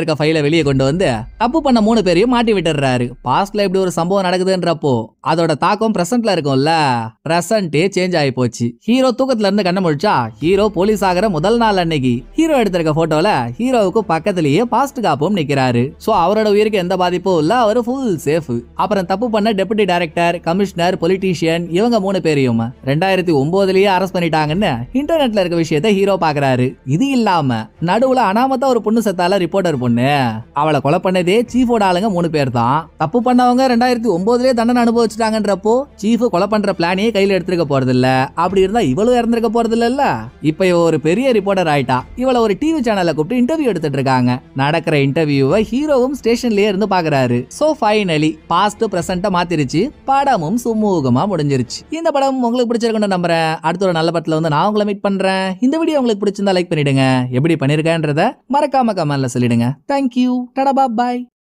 இருக்க ஃபைலை வெளியே கொண்டு வந்து தப்பு பண்ண மூணு பேரையும் மாட்டி விட்டுறாரு பாஸ்ட்ல இப்படி ஒரு சம்பவம் நடக்குதுன்றப்போ அதோட தாக்கம் பிரசன்ட்ல இருக்கும்ல பிரசன்டே சேஞ்ச் ஆகி போச்சு ஹீரோ தூக்கத்துல இருந்து கண்ண முழிச்சா ஹீரோ போலீஸ் ஆகிற முதல் நாள் அன்னைக்கு ஹீரோ எடுத்திருக்க போட்டோல ஹீரோவுக்கு பக்கத்திலேயே பாஸ்ட் காப்பும் நிக்கிறாரு சோ அவரோட உயிருக்கு எந்த பாதிப்பும் இல்ல அவரு ஃபுல் சேஃப் அப்புறம் தப்பு பண்ண டெபுட்டி டைரக்டர் கமிஷனர் பொலிட்டீஷியன் இவங்க மூணு பேரையும் ரெண்டாயிரத்தி ஒன்பதுலயே அரெஸ்ட் பண்ணிட்டாங்கன்னு இன்டர்நெட்ல இருக்க விஷயத்த ஹீரோ பாக்குறாரு இது இல்லாம நடுவுல அனாமத்தா ஒரு பொண்ணு செத்தால ரிப்போர்ட்டர் பொண்ணு அவளை கொலை பண்ணதே சீஃபோட ஆளுங்க மூணு பேர் தான் தப்பு பண்ணவங்க ரெண்டாயிரத்தி ஒன்பதுலயே தண்டனை அனுபவிச்சுட்டாங்கன்றப்போ சீஃப் கொலை பண்ற பிளானையே கையில எடுத்துருக்க போறது இல்ல அப்படி இருந்தா இவளும் இறந்திருக்க போறது இல்ல இப்ப இவ ஒரு பெரிய ரிப்போர்ட்டர் ஆயிட்டா இவள ஒரு டிவி சேனல்ல கூப்பிட்டு இன்டர்வியூ எடுத்துட்டு இருக்காங்க நடக்கிற இன்டர்வியூவை ஹீரோவும் ஸ்டேஷன்லயே இருந்து பாக்குறாரு சோ ஃபைனலி பாஸ்ட் பிரசன்ட்ட மாத்திருச்சு படமும் சுமூகமா முடிஞ்சிருச்சு இந்த படம் உங்களுக்கு பிடிச்சிருக்குன்னு நம்புறேன் அடுத்த ஒரு நல்ல படத்துல வந்து நான் உங்களை மீட் பண்றேன் இந்த வீடியோ உங்களுக்கு பிடிச்சிருந்தா லைக் பண்ணிடுங்க எப்படி பண்ணிருக்கேன்றத மறக்காம கமெண்ட்ல சொல்லிடுங்க தேங்க்யூ டடா பாய்